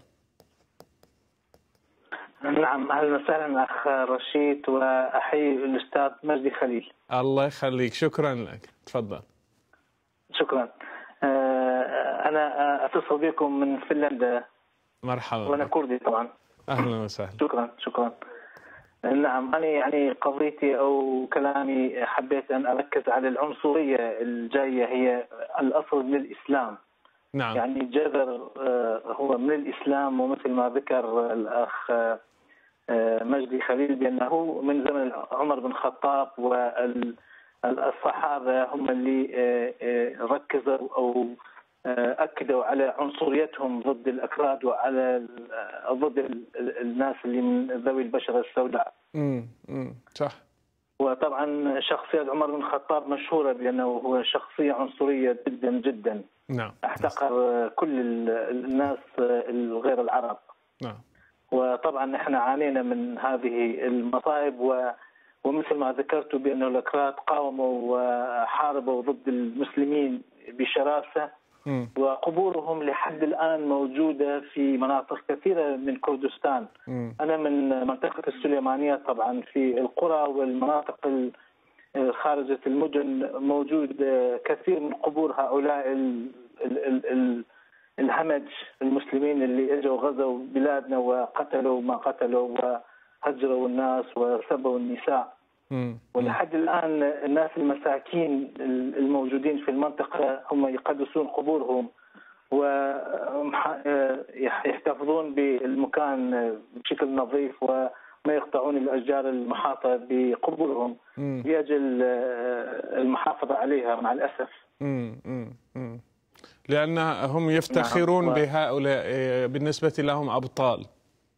نعم اهلا وسهلا اخ رشيد واحيي الاستاذ مجدي خليل الله يخليك شكرا لك تفضل شكرا آه، انا اتصل بكم من فنلندا مرحبا وانا بك. كردي طبعا أهلا وسهلا شكرا شكرا نعم انا يعني قضيتي او كلامي حبيت ان اركز على العنصريه الجايه هي الاصل من الاسلام نعم يعني الجذر آه، هو من الاسلام ومثل ما ذكر الاخ آه، آه، مجدي خليل بانه من زمن عمر بن الخطاب والصحابه هم اللي آه، آه، ركزوا او آه، اكدوا على عنصريتهم ضد الاكراد وعلى ال- آه، ضد ال- ال- الناس اللي من ذوي البشره السوداء. امم امم صح وطبعا شخصيه عمر بن الخطاب مشهوره بانه هو شخصيه عنصريه جدا جدا. نعم احتقر كل ال- الناس غير العرب نعم وطبعا احنا عانينا من هذه المصائب و ومثل ما ذكرت بانه الاكراد قاوموا وحاربوا ضد المسلمين بشراسه امم وقبورهم لحد الان موجوده في مناطق كثيره من كردستان. امم انا من منطقه السليمانيه طبعا في القرى والمناطق ال- خارجة المدن موجود كثير من قبور هؤلاء ال ال ال ال الهمج المسلمين اللي اجوا غزوا بلادنا وقتلوا ما قتلوا وهجروا الناس وسبوا النساء امم ولحد الان الناس المساكين الموجودين في المنطقه هم يقدسون قبورهم ويحتفظون بالمكان بشكل نظيف وما يقطعون الاشجار المحاطه بقبورهم امم لاجل المحافظه عليها مع الاسف امم امم لأن هم يفتخرون نعم. و- بهؤلاء آه، بالنسبة لهم أبطال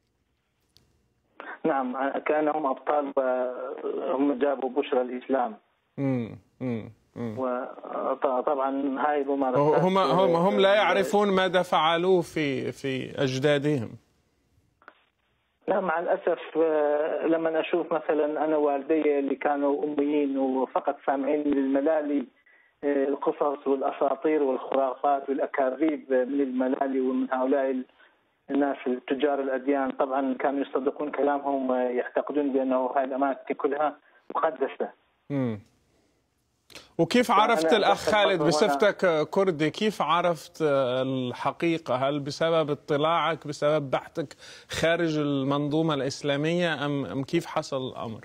نعم كانهم ابطال وهم جابوا بشرى الاسلام امم امم امم وطبعا هاي الممارسات هم هم هم لا يعرفون ماذا فعلوه في في أجدادهم لا مع الاسف آه، لما اشوف مثلا انا والدي اللي كانوا اميين وفقط سامعين للملالي آه، القصص والاساطير والخرافات والاكاذيب من الملالي ومن هؤلاء ال- الناس تجار الاديان طبعا كانوا يصدقون كلامهم ويعتقدون بانه هاي الاماكن كلها مقدسه امم وكيف عرفت أنا الأخ أتذكر خالد برضو وأنا- بصفتك كردي كيف عرفت الحقيقة هل بسبب اطلاعك بسبب بحثك خارج المنظومة الإسلامية أم أم كيف حصل الأمر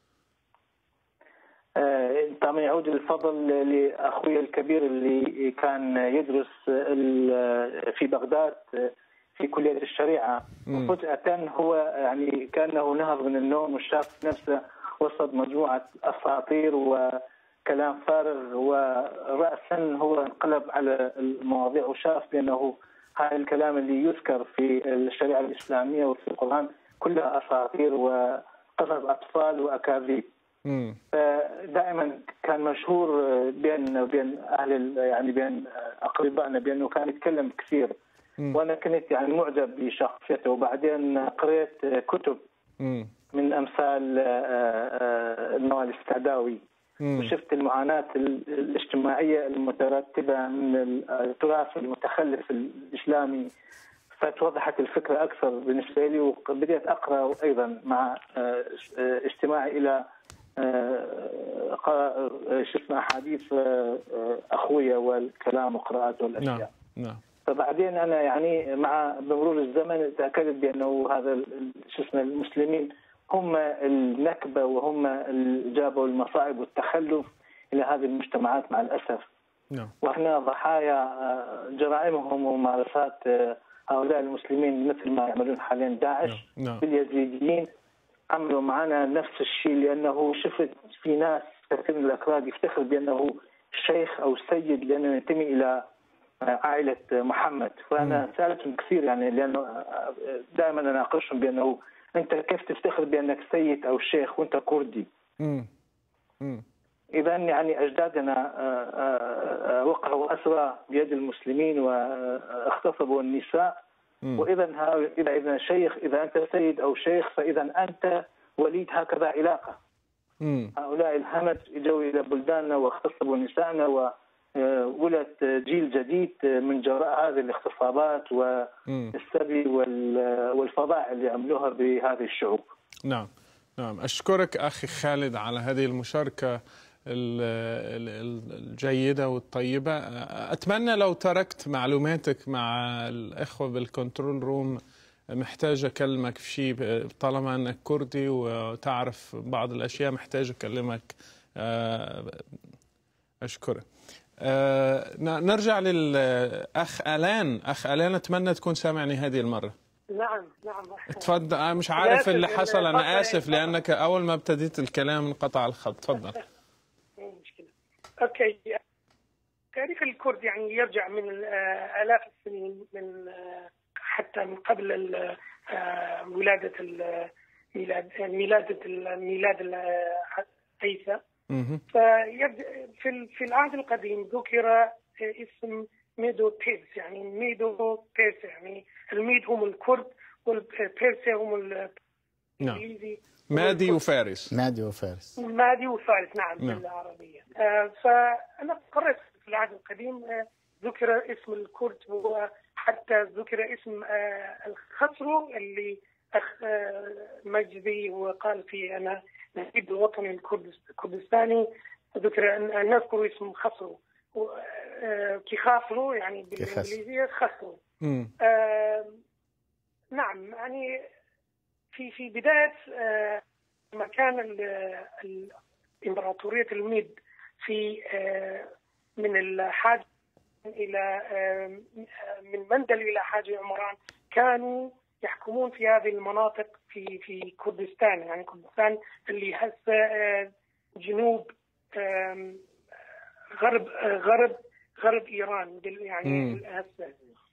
آه، طبعا يعود الفضل لاخوي الكبير اللي كان يدرس ال- في بغداد في كليه الشريعه مم. وفجاه هو يعني كانه نهض من النوم وشاف نفسه وسط مجموعه اساطير وكلام فارغ وراسا هو انقلب على المواضيع وشاف بانه هذا الكلام اللي يذكر في الشريعه الاسلاميه وفي القران كلها اساطير وقصص اطفال واكاذيب امم دائما كان مشهور بين بين اهل ال- يعني بين اقربائنا بانه كان يتكلم كثير مم. وانا كنت يعني معجب بشخصيته وبعدين قريت كتب امم من امثال نوال السعداوي مم. وشفت المعاناه ال- الاجتماعيه المترتبه من التراث المتخلف الاسلامي فتوضحت الفكره اكثر بالنسبه لي وبدأت اقرا ايضا مع آه، آه، اجتماعي الى آه، قراءة آه، شو اسمه احاديث آه، آه، اخويا والكلام وقراءته والاشياء نعم نعم فبعدين انا يعني مع بمرور الزمن تاكدت بانه هذا ال- شو اسمه المسلمين هم النكبه وهم اللي جابوا المصائب والتخلف الى هذه المجتمعات مع الاسف نعم واحنا ضحايا آه، جرائمهم وممارسات آه، هؤلاء المسلمين مثل ما يعملون حاليا داعش نعم نعم باليزيديين عملوا معنا نفس الشيء لانه شفت في ناس كثير من الاكراد يفتخر بانه شيخ او سيد لانه ينتمي الى عائله محمد فانا سالتهم كثير يعني لانه دائما اناقشهم بانه انت كيف تفتخر بانك سيد او شيخ وانت كردي مم. مم. اذا يعني اجدادنا آه، آه، آه، وقعوا اسرى بيد المسلمين واغتصبوا النساء مم. واذا ها- اذا اذا شيخ اذا انت سيد او شيخ فاذا انت وليد هكذا علاقه مم. هؤلاء الهمج اجوا الى بلداننا واغتصبوا نسائنا وولد جيل جديد من جراء هذه الاغتصابات مم. والسبي وال- والفظائع اللي عملوها بهذه الشعوب. نعم نعم أشكرك أخي خالد على هذه المشاركة ال- ال- ال- الجيدة والطيبة أتمنى لو تركت معلوماتك مع الإخوة بالكنترول روم محتاج أكلمك في شيء طالما أنك كردي وتعرف بعض الأشياء محتاج أكلمك آه، أشكرك آه، ن- نرجع للأخ ألان أخ ألان أتمنى تكون سامعني هذه المرة نعم نعم تفضل أنا مش عارف للأسف اللي حصل أنا القطع- آسف لأنك أول ما ابتديت الكلام انقطع الخط تفضل مو مشكلة اوكي تاريخ الكرد يعني يرجع من آه، آلاف السنين من آه، حتى من قبل ال- آه، ولادة ال- ميلاد ميلادة الميلاد ال- عيسى مهم. فيبدأ في ال- في العهد القديم ذكر اسم ميدو بيرس يعني ميدو بيرس يعني الميد هم الكرد والبيرس هم نعم الانجليزي مادي وفارس مادي وفارس مادي وفارس نعم نعم. بالعربية آه فأنا قرأت في العهد القديم آه ذكر اسم الكرد وحتى ذكر اسم آه الخسرو اللي أخ آه مجدي وقال فيه أنا نجيب الوطني الكردس- الكردستاني ذكر أن أن نذكر اسم خسرو و- آه كخافرو يعني بالإنجليزية خسرو مم. آه، نعم يعني في في بدايه آه، لما كان ال- ال- امبراطوريه الميد في آه، من الحاج الى آه، من مندل الى حاج عمران كانوا يحكمون في هذه المناطق في في كردستان يعني كردستان اللي هسه آه، جنوب آم، غرب آه، غرب غرب ايران دل- يعني مم. هسه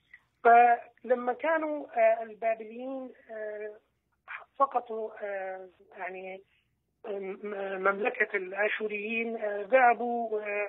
فلما كانوا آه، البابليين آه، سقطوا آه، يعني م- مملكة الآشوريين آه، ذهبوا و-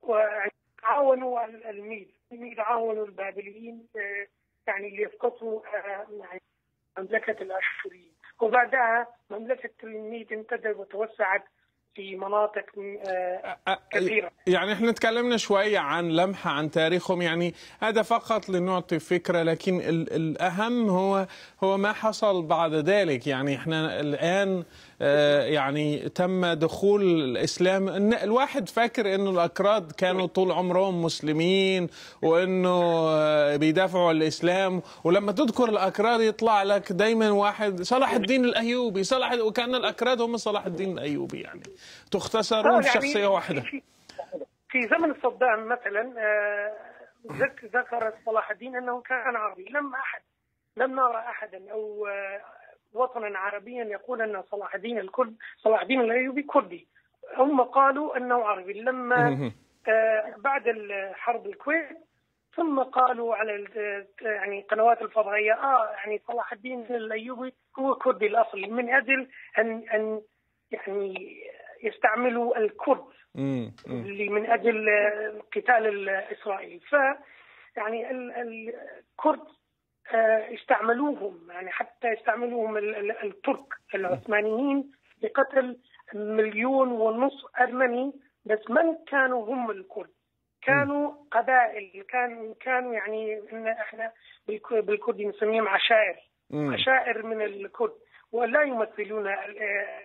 وعاونوا ال- الميد الميد عاونوا البابليين آه، يعني ليسقطوا آه، يعني مملكة الآشوريين وبعدها مملكة الميد امتدت وتوسعت في مناطق آه، أ- كثيرة. يعني احنا تكلمنا شوية عن لمحة عن تاريخهم يعني هذا فقط لنعطي فكرة لكن ال- الأهم هو هو ما حصل بعد ذلك يعني احنا الآن آه، يعني تم دخول الإسلام إن الواحد فاكر إنه الأكراد كانوا طول عمرهم مسلمين وإنه آه، بيدافعوا عن الإسلام ولما تذكر الأكراد يطلع لك دايما واحد صلاح الدين الأيوبي صلاح وكأن الأكراد هم صلاح الدين الأيوبي يعني تختصرون آه، في يعني شخصية واحدة في, في زمن صدام مثلا آه، ذك- ذكر صلاح الدين انه كان عربي لم احد لم نرى احدا او آه، وطنا عربيا يقول ان صلاح الدين الكرد صلاح الدين الايوبي كردي هم قالوا انه عربي لما مهم. آه، بعد حرب الكويت ثم قالوا على ال- يعني قنوات الفضائيه اه يعني صلاح الدين الايوبي هو كردي الاصل من اجل ان ان يعني يستعملوا الكرد مم. مم. اللي من اجل آه، قتال الاسرائيلي ف يعني ال- ال- الكرد آه، استعملوهم يعني حتى استعملوهم ال- ال- الترك العثمانيين لقتل مليون ونص ارمني بس من كانوا هم الكرد كانوا قبائل كانوا كانوا يعني إن احنا بالك- بالكردي نسميهم عشائر مم. عشائر من الكرد ولا يمثلون ال-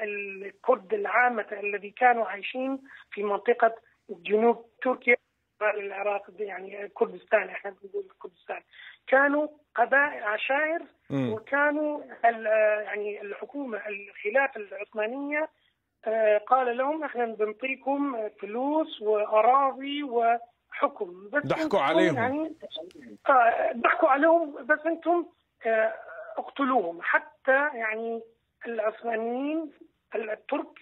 الكرد العامة الذي كانوا عايشين في منطقة جنوب تركيا العراق يعني كردستان احنا بنقول كردستان كانوا قبائل عشائر مم. وكانوا ال- يعني الحكومة الخلافة العثمانية آه، قال لهم احنا بنعطيكم فلوس واراضي وحكم بس ضحكوا أنتم عليهم. يعني آه، ضحكوا عليهم بس انتم آه، اقتلوهم حتى يعني العثمانيين الترك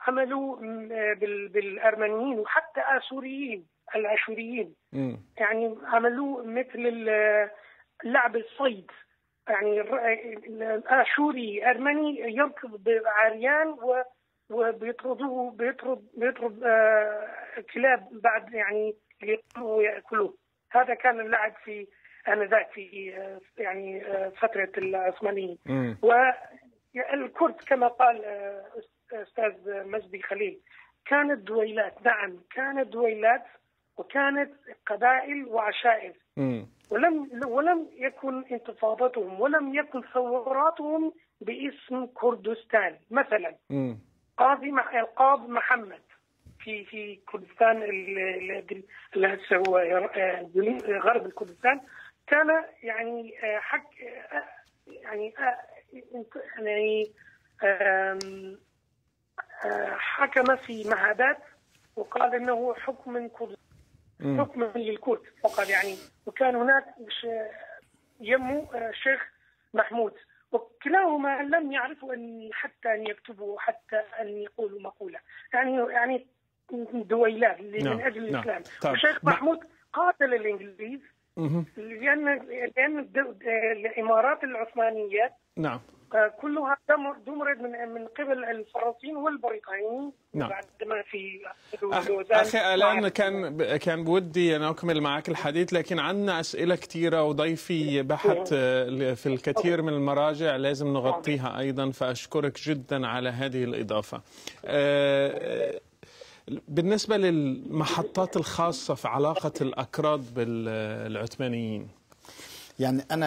عملوا م- بال- بالارمنيين وحتى اسوريين الاشوريين مم. يعني عملوا مثل ال- لعب الصيد يعني الر- الاشوري ارمني يركض بعريان و وبيطردوه بيطرد بيطرد آه، كلاب بعد يعني يقتلوه وياكلوه هذا كان اللعب في انذاك في آه، يعني آه، فتره العثمانيين مم. والكرد كما قال آه، استاذ مجدي خليل كانت دويلات نعم كانت دويلات وكانت قبائل وعشائر مم. ولم ولم يكن انتفاضتهم ولم يكن ثوراتهم باسم كردستان مثلا مم. قاضي مع القاض محمد في في كردستان ال- ال- اللي هسه هو آه، جنوب- غرب الكردستان كان يعني آه، حك آه، يعني آه، يعني آم، آه، حكم في مهابات وقال انه حكم من كرد مم. حكم للكرد فقط يعني وكان هناك ش- يمه آه، شيخ محمود وكلاهما لم يعرفوا ان حتى ان يكتبوا حتى ان يقولوا مقوله يعني يعني دويلات اللي نعم، من اجل نعم. الاسلام طيب، والشيخ مع- محمود قاتل الانجليز مم. لان لان الدو- الامارات العثمانيه نعم آه، كلها دمر دمرت من من قبل الفرنسيين والبريطانيين نعم. بعدما في أخ... لوزان اخي الان مع- كان ب... كان بودي ان اكمل معك الحديث لكن عندنا اسئله كثيره وضيفي بحث آه، ل- في الكثير من المراجع لازم نغطيها ايضا فاشكرك جدا على هذه الاضافه. آه، آه، بالنسبه للمحطات الخاصه في علاقه الاكراد بالعثمانيين يعني انا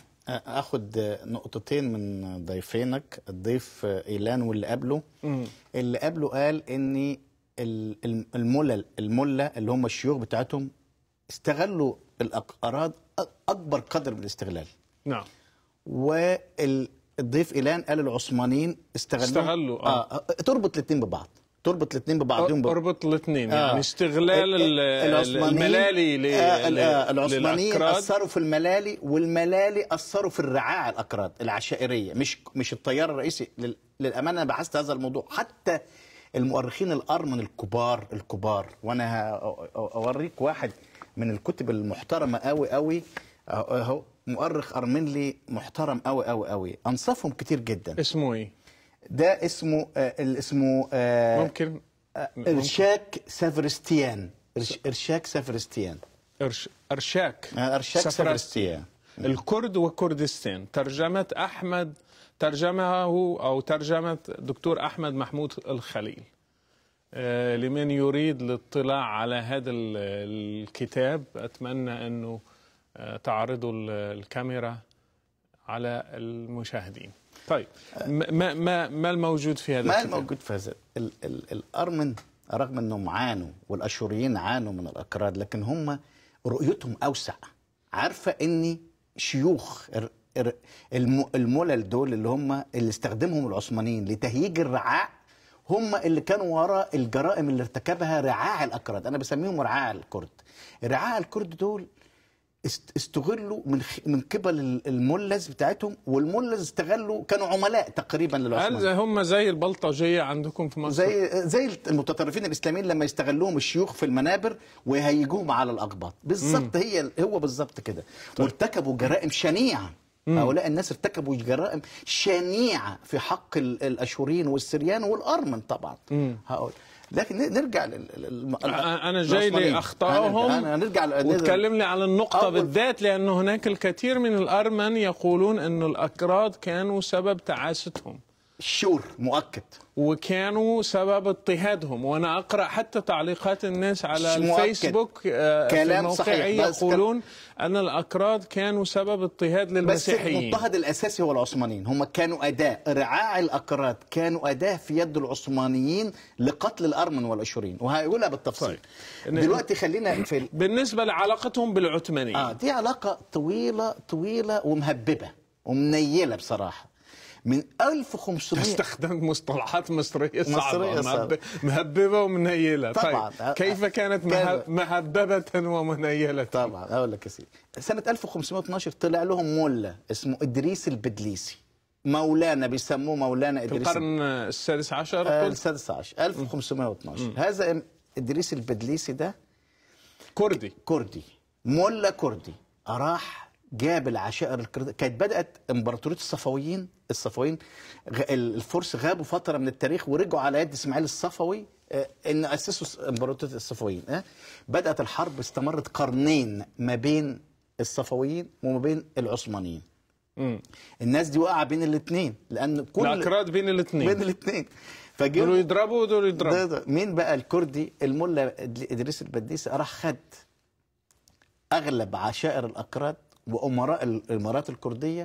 اخد نقطتين من ضيفينك الضيف ايلان واللي قبله اللي قبله قال ان ال- ال- الملل المله اللي هم الشيوخ بتاعتهم استغلوا الاقراض أ- اكبر قدر من الاستغلال نعم والضيف ايلان قال العثمانيين استغلوا استغلوا، آه. آه. تربط الاثنين ببعض تربط الاثنين ببعضهم ببعض. اربط الاثنين آه. يعني استغلال ال- العثمانيين- الملالي ل... آه، ل- آه، العثمانيين للأكراد. اثروا في الملالي والملالي اثروا في الرعاع الاكراد العشائريه مش مش التيار الرئيسي لل- للامانه انا بحثت هذا الموضوع حتى المؤرخين الارمن الكبار الكبار وانا ه- اوريك واحد من الكتب المحترمه قوي قوي اهو مؤرخ ارمنلي محترم قوي قوي قوي انصفهم كتير جدا اسمه ايه؟ ده اسمه آه ال- اسمه آه ممكن آه، ارشاك سافرستيان إرش- ارشاك سافرستيان أرش... أرشاك آه، ارشاك سفرستي. سافرستيان الكرد وكردستان ترجمة أحمد ترجمه أو ترجمة دكتور أحمد محمود الخليل آه، لمن يريد الاطلاع على هذا ال- الكتاب أتمنى أنه آه، تعرضوا ال- الكاميرا على المشاهدين طيب م- ما ما ما الموجود في هذا ما الكتاب؟ الموجود في هذا ال ال الارمن رغم انهم عانوا والاشوريين عانوا من الاكراد لكن هم رؤيتهم اوسع عارفه ان شيوخ ال- ال- الم- الملل دول اللي هم اللي استخدمهم العثمانيين لتهييج الرعاع هم اللي كانوا وراء الجرائم اللي ارتكبها رعاع الاكراد انا بسميهم رعاع الكرد رعاع الكرد دول است- استغلوا من خ- من قبل ال- الملز بتاعتهم والملز استغلوا كانوا عملاء تقريبا هل للعثمانيين هم زي البلطجية عندكم في مصر؟ زي زي المتطرفين الاسلاميين لما يستغلوهم الشيوخ في المنابر ويهيجوهم على الاقباط بالظبط هي هو بالظبط كده وارتكبوا جرائم شنيعه هؤلاء الناس ارتكبوا جرائم شنيعه في حق ال- الاشوريين والسريان والارمن طبعا هقول لكن ن- نرجع لل لل- أنا جاي العثمانيين. لأخطائهم هنرجع- نرجع ل- وتكلم لي على النقطة أول- بالذات لأن هناك الكثير من الأرمن يقولون أن الأكراد كانوا سبب تعاستهم شور مؤكد وكانوا سبب اضطهادهم وأنا أقرأ حتى تعليقات الناس على مش مؤكد. الفيسبوك آه، في كلام الموقعي صحيح، بس يقولون أن الأكراد كانوا سبب اضطهاد بس للمسيحيين المضطهد الاساسي هو العثمانيين هم كانوا اداه رعاع الاكراد كانوا اداه في يد العثمانيين لقتل الارمن والاشوريين وهقولها بالتفصيل طيب. دلوقتي خلينا في ال- بالنسبة لعلاقتهم بالعثمانيين اه دي علاقه طويله طويله ومهببه ومنيله بصراحه من 1500 استخدمت مصطلحات مصرية صعبة مصرية صعبة. مهب- مهببة ومنيلة طبعاً. طيب كيف كانت كان- مه- مهببة ومنيلة طبعا اقول لك يا سيدي سنه 1512 طلع لهم مله اسمه ادريس البدليسي مولانا بيسموه مولانا في ادريس القرن السادس عشر آه، قلت السادس عشر 1512 هذا ادريس البدليسي ده كردي كردي ملا كردي راح جاب العشائر الكردية كانت بدأت امبراطورية الصفويين الصفويين غ- الفرس غابوا فترة من التاريخ ورجعوا على يد اسماعيل الصفوي آه، ان اسسوا امبراطورية الصفويين آه. بدأت الحرب استمرت قرنين ما بين الصفويين وما بين العثمانيين مم. الناس دي وقع بين الاثنين لان كل الاكراد بين بين الاثنين الاثنين دول فجابوا يضربوا ودول ده يضربوا ده مين بقى الكردي الملا إدل- ادريس البديسي راح خد اغلب عشائر الاكراد وامراء الامارات الكرديه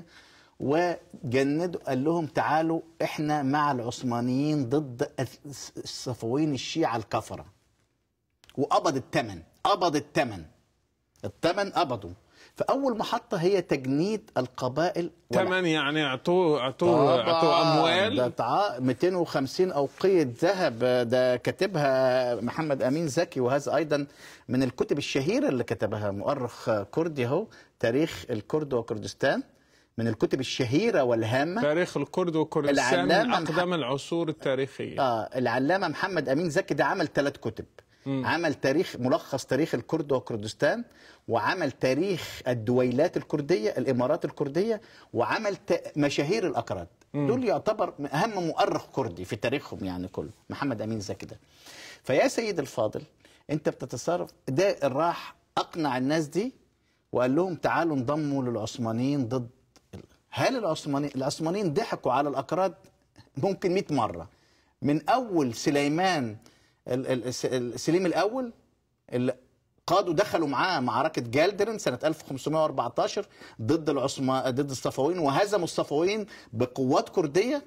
وجندوا قال لهم تعالوا احنا مع العثمانيين ضد الس- الصفويين الشيعه الكفره وقبض الثمن قبض الثمن الثمن قبضوا فاول محطه هي تجنيد القبائل والع- ثمن يعني اعطوه اعطوه اعطوه ده اموال تع... 250 أوقية ذهب ده كاتبها محمد أمين زكي وهذا أيضا من الكتب الشهيرة اللي كتبها مؤرخ كردي هو تاريخ الكرد وكردستان من الكتب الشهيرة والهامة تاريخ الكرد وكردستان من العلامة اقدم العصور التاريخيه آه العلامة محمد أمين زكي ده عمل ثلاث كتب عمل تاريخ ملخص تاريخ الكرد وكردستان وعمل تاريخ الدويلات الكردية الإمارات الكردية وعمل ت- مشاهير الأكراد دول يعتبر أهم مؤرخ كردي في تاريخهم يعني كله محمد أمين زكي ده فيا سيد الفاضل أنت بتتصرف ده راح أقنع الناس دي وقال لهم تعالوا انضموا للعثمانيين ضد هل العثمانيين العثمانيين ضحكوا على الأكراد ممكن 100 مرة من أول سليمان ال- ال- الس- ال- سليم الأول اللي قادوا دخلوا معاه معركة جالدرن سنة 1514 ضد العثمان ضد الصفويين وهزموا الصفويين بقوات كردية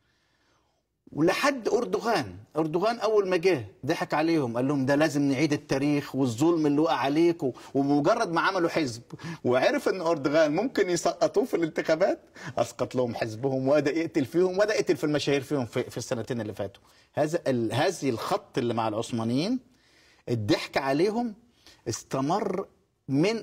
ولحد أردوغان أردوغان أول ما جه ضحك عليهم قال لهم ده لازم نعيد التاريخ والظلم اللي وقع عليكم وبمجرد ما عملوا حزب وعرف ان أردوغان ممكن يسقطوه في الانتخابات أسقط لهم حزبهم وبدأ يقتل فيهم وبدأ يقتل في المشاهير فيهم في, في السنتين اللي فاتوا هذا ال- هذه الخط اللي مع العثمانيين الضحك عليهم استمر من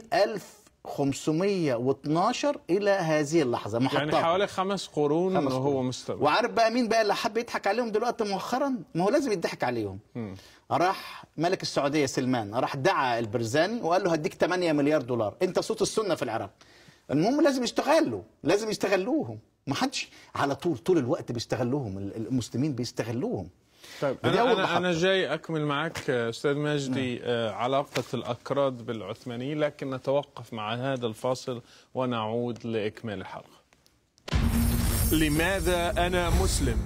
1512 إلى هذه اللحظة يعني محطات حوالي خمس قرون خمس وهو قرون. مستمر وعارف بقى مين بقى اللي حب يضحك عليهم دلوقتي مؤخرا ما هو لازم يضحك عليهم راح ملك السعوديه سلمان راح دعا البرزاني وقال له هديك 8 مليار دولار انت صوت السنه في العراق المهم لازم يستغلوا لازم يستغلوهم ما حدش على طول طول الوقت بيستغلوهم ال- المسلمين بيستغلوهم طيب ودي انا أول انا محطة. انا جاي اكمل معك استاذ مجدي آه، علاقه الاكراد بالعثمانيين لكن نتوقف مع هذا الفاصل ونعود لاكمال الحلقه لماذا انا مسلم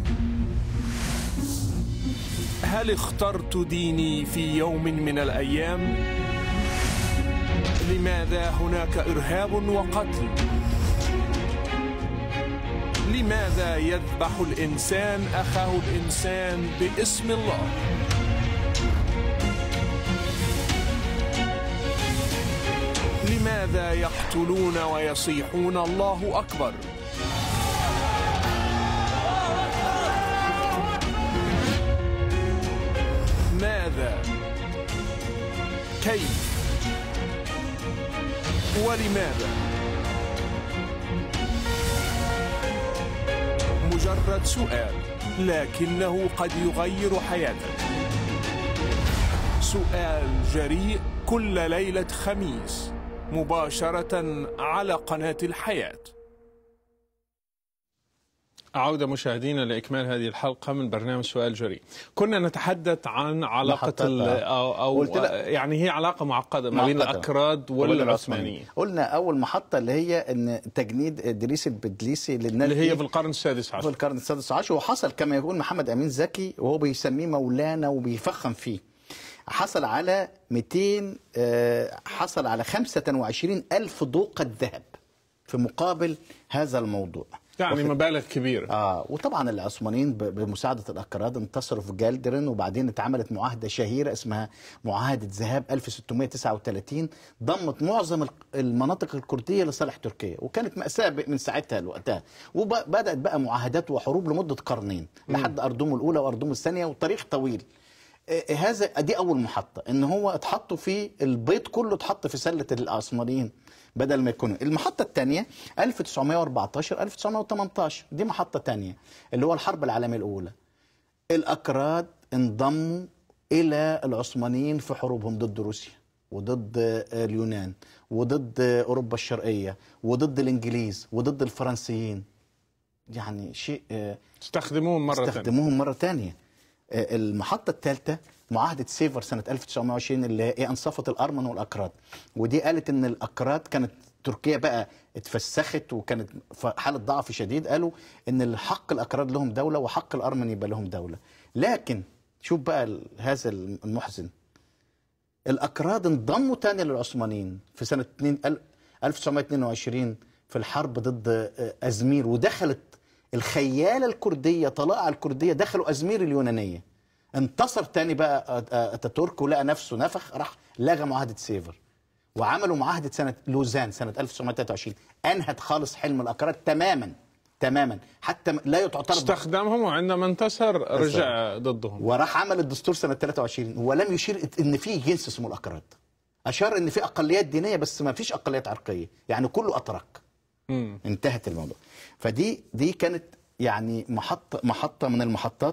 هل اخترت ديني في يوم من الايام لماذا هناك ارهاب وقتل لماذا يذبح الانسان اخاه الانسان باسم الله لماذا يقتلون ويصيحون الله اكبر ماذا كيف ولماذا مجرد سؤال لكنه قد يغير حياتك سؤال جريء كل ليلة خميس مباشرة على قناة الحياة عودة مشاهدينا لإكمال هذه الحلقة من برنامج سؤال جريء كنا نتحدث عن علاقة محطات، ال- آه. أو, أو قلت لك- يعني هي علاقة معقدة ما بين معقدة. الأكراد والعثمانيين قلنا اول محطه اللي هي ان تجنيد ادريس البدليسي للناس اللي هي دي في القرن السادس في عشر القرن السادس عشر وحصل كما يقول محمد امين زكي وهو بيسميه مولانا وبيفخم فيه حصل على 200 آه، حصل على 25 ألف دوقة ذهب في مقابل هذا الموضوع يعني وفي- مبالغ كبيرة آه وطبعا العثمانيين ب- بمساعدة الأكراد انتصروا في جالدرن وبعدين اتعملت معاهدة شهيرة اسمها معاهدة ذهاب 1639 ضمت معظم الق- المناطق الكردية لصالح تركيا وكانت مأساة ب- من ساعتها لوقتها وبدأت بقى معاهدات وحروب لمدة قرنين لحد أردوم الأولى وأردوم الثانية وتاريخ طويل آه، هذا دي اول محطه ان هو اتحطوا في البيض كله اتحط في سله العثمانيين بدل ما يكونوا المحطه الثانيه 1914 1918 دي محطه ثانيه اللي هو الحرب العالميه الاولى الاكراد انضموا الى العثمانيين في حروبهم ضد روسيا وضد آه، اليونان وضد آه، اوروبا الشرقيه وضد الانجليز وضد الفرنسيين يعني شيء آه، استخدموهم مرة ثانية استخدموهم مرة تانية آه، المحطة الثالثة معاهدة سيفر سنة 1920 اللي هي إيه أنصفت الأرمن والأكراد ودي قالت إن الأكراد كانت تركيا بقى اتفسخت وكانت في حالة ضعف شديد قالوا إن حق الأكراد لهم دولة وحق الأرمن يبقى لهم دولة لكن شوف بقى ال- هذا المحزن الأكراد انضموا تاني للعثمانيين في سنة 2 ال- 1922 في الحرب ضد آه، أزمير ودخلت الخيالة الكردية طلائع الكردية دخلوا أزمير اليونانية انتصر تاني بقى آه، آه، اتاتورك ولقى نفسه نفخ راح لغى معاهدة سيفر وعملوا معاهدة سنة لوزان سنة 1923 أنهت خالص حلم الأكراد تماما تماما حتى لا تعترض استخدمهم وعندما انتصر رجع ضدهم وراح عمل الدستور سنه 23 ولم يشير ان في جنس اسمه الاكراد اشار ان في اقليات دينيه بس ما فيش اقليات عرقيه يعني كله اتراك مم. انتهت الموضوع فدي دي كانت يعني محطه محطه من المحطات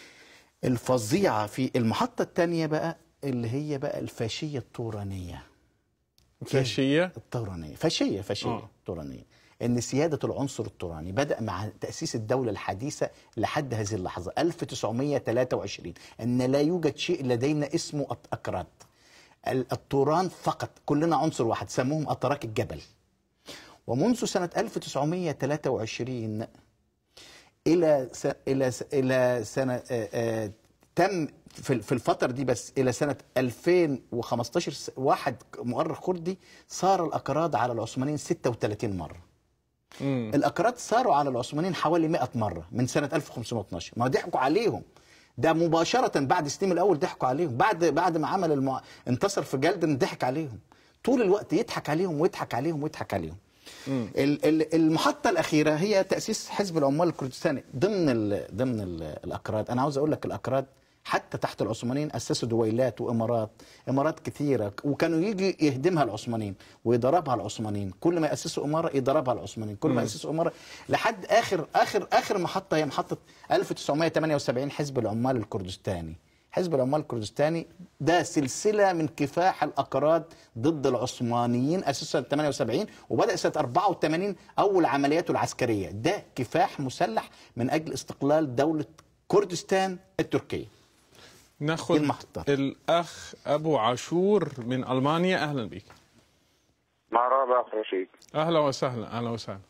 الفظيعه في المحطه الثانيه بقى اللي هي بقى الفاشيه التورانيه فاشية التورانيه فاشيه فاشيه آه. تورانيه ان سياده العنصر التوراني بدا مع تاسيس الدوله الحديثه لحد هذه اللحظه 1923 ان لا يوجد شيء لدينا اسمه أت- اكراد ال- التوران فقط كلنا عنصر واحد سموهم اتراك الجبل ومنذ سنه 1923 الى س... الى س... الى سنه آه، آه، تم في في الفتره دي بس الى سنه 2015 س- واحد مؤرخ كردي صار الاكراد على العثمانيين 36 مره مم. الاكراد صاروا على العثمانيين حوالي 100 مره من سنه 1512 ما ضحكوا عليهم ده مباشره بعد سليم الاول ضحكوا عليهم بعد بعد ما عمل المع... انتصر في جلدن ضحك عليهم طول الوقت يضحك عليهم ويضحك عليهم ويضحك عليهم ال- ال- المحطة الأخيرة هي تأسيس حزب العمال الكردستاني ضمن ال ضمن ال الأكراد أنا عاوز أقول لك الأكراد حتى تحت العثمانيين أسسوا دويلات وإمارات إمارات كثيرة وكانوا يجي يهدمها العثمانيين ويضربها العثمانيين كل ما يأسسوا إمارة يضربها العثمانيين كل ما يأسسوا إمارة لحد آخر آخر آخر محطة هي محطة 1978 حزب العمال الكردستاني حزب العمال الكردستاني ده سلسله من كفاح الاكراد ضد العثمانيين اساسا سنه 78 وبدا سنه 84 اول عملياته العسكريه ده كفاح مسلح من اجل استقلال دوله كردستان التركيه ناخذ دي المحطات. الأخ أبو عاشور من ألمانيا أهلا بك مرحبا اخ رشيد أهلا وسهلا أهلا وسهلا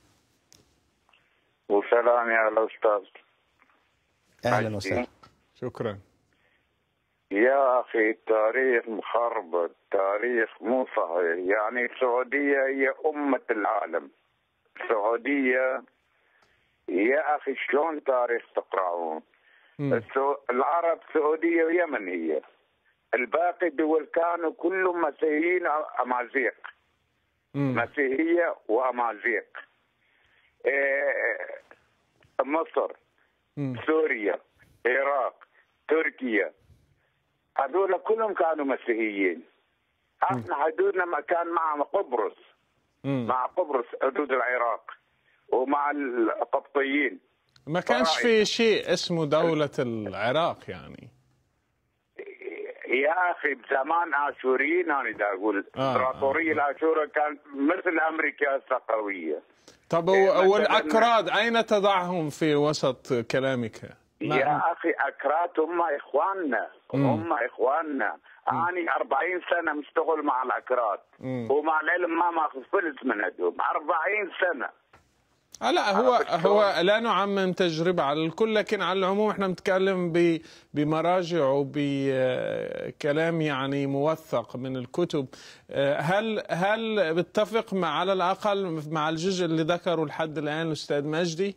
وسلام يا الاستاذ اهلا وسهلا شكرا يا اخي التاريخ مخربط تاريخ مو صحيح يعني السعوديه هي امه العالم السعوديه يا اخي شلون تاريخ تقرأون مم. السو... العرب سعوديه ويمن هي الباقي الدول كانوا كلهم مسيحيين أو امازيغ مم. مسيحيه وامازيغ إيه مصر مم. سوريا العراق تركيا هذول كلهم كانوا مسيحيين احنا حدودنا ما كان مع قبرص مم. مع قبرص حدود العراق ومع القبطيين ما كانش في شيء اسمه دولة العراق يعني يا اخي بزمان اشوريين انا دا اقول آه، امبراطوريه الاشوره كان مثل امريكا الثقويه طب إيه، و- مثلاً- والأكراد أين تضعهم في وسط كلامك ما- يا اخي اكرات هم اخواننا هم اخواننا اني 40 سنه مشتغل مع الاكراد مم. ومع العلم ما ماخذ فلس من عندهم 40 سنه آه لا هو عرفت شلون؟ هو لا نعمم تجربة على الكل لكن على العموم احنا بنتكلم ب- بمراجع وبكلام يعني موثق من الكتب آه، هل هل بتفق مع على الأقل مع الجزء اللي ذكره لحد الآن الأستاذ مجدي؟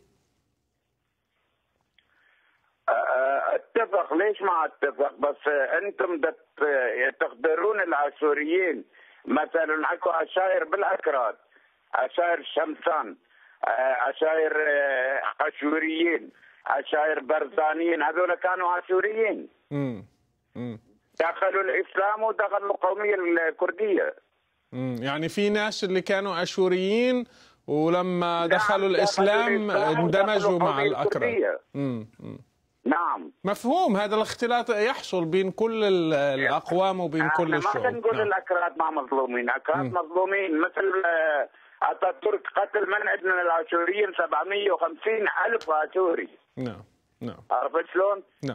أه، اتفق ليش ما اتفق بس أه، انتم دت- أه، تقدرون الاشوريين مثلا اكو عشائر بالاكراد عشائر شمسان أه، عشائر أه، اشوريين عشائر برزانيين هذول كانوا اشوريين مم. مم. دخلوا الاسلام ودخلوا القوميه الكرديه مم. يعني في ناس اللي كانوا اشوريين ولما نعم، دخلوا الاسلام الإسلام اندمجوا ودخلوا مع القومية الاكراد الكردية. مم. مم. نعم مفهوم هذا الاختلاط يحصل بين كل ال- الاقوام وبين كل احنا ما الشعوب بنقول نعم. الاكراد ما مظلومين اكراد مظلومين مثل آه، اتاتورك قتل من عندنا الاشوريين 750 الف اشوري نعم نعم عرفت شلون؟ نعم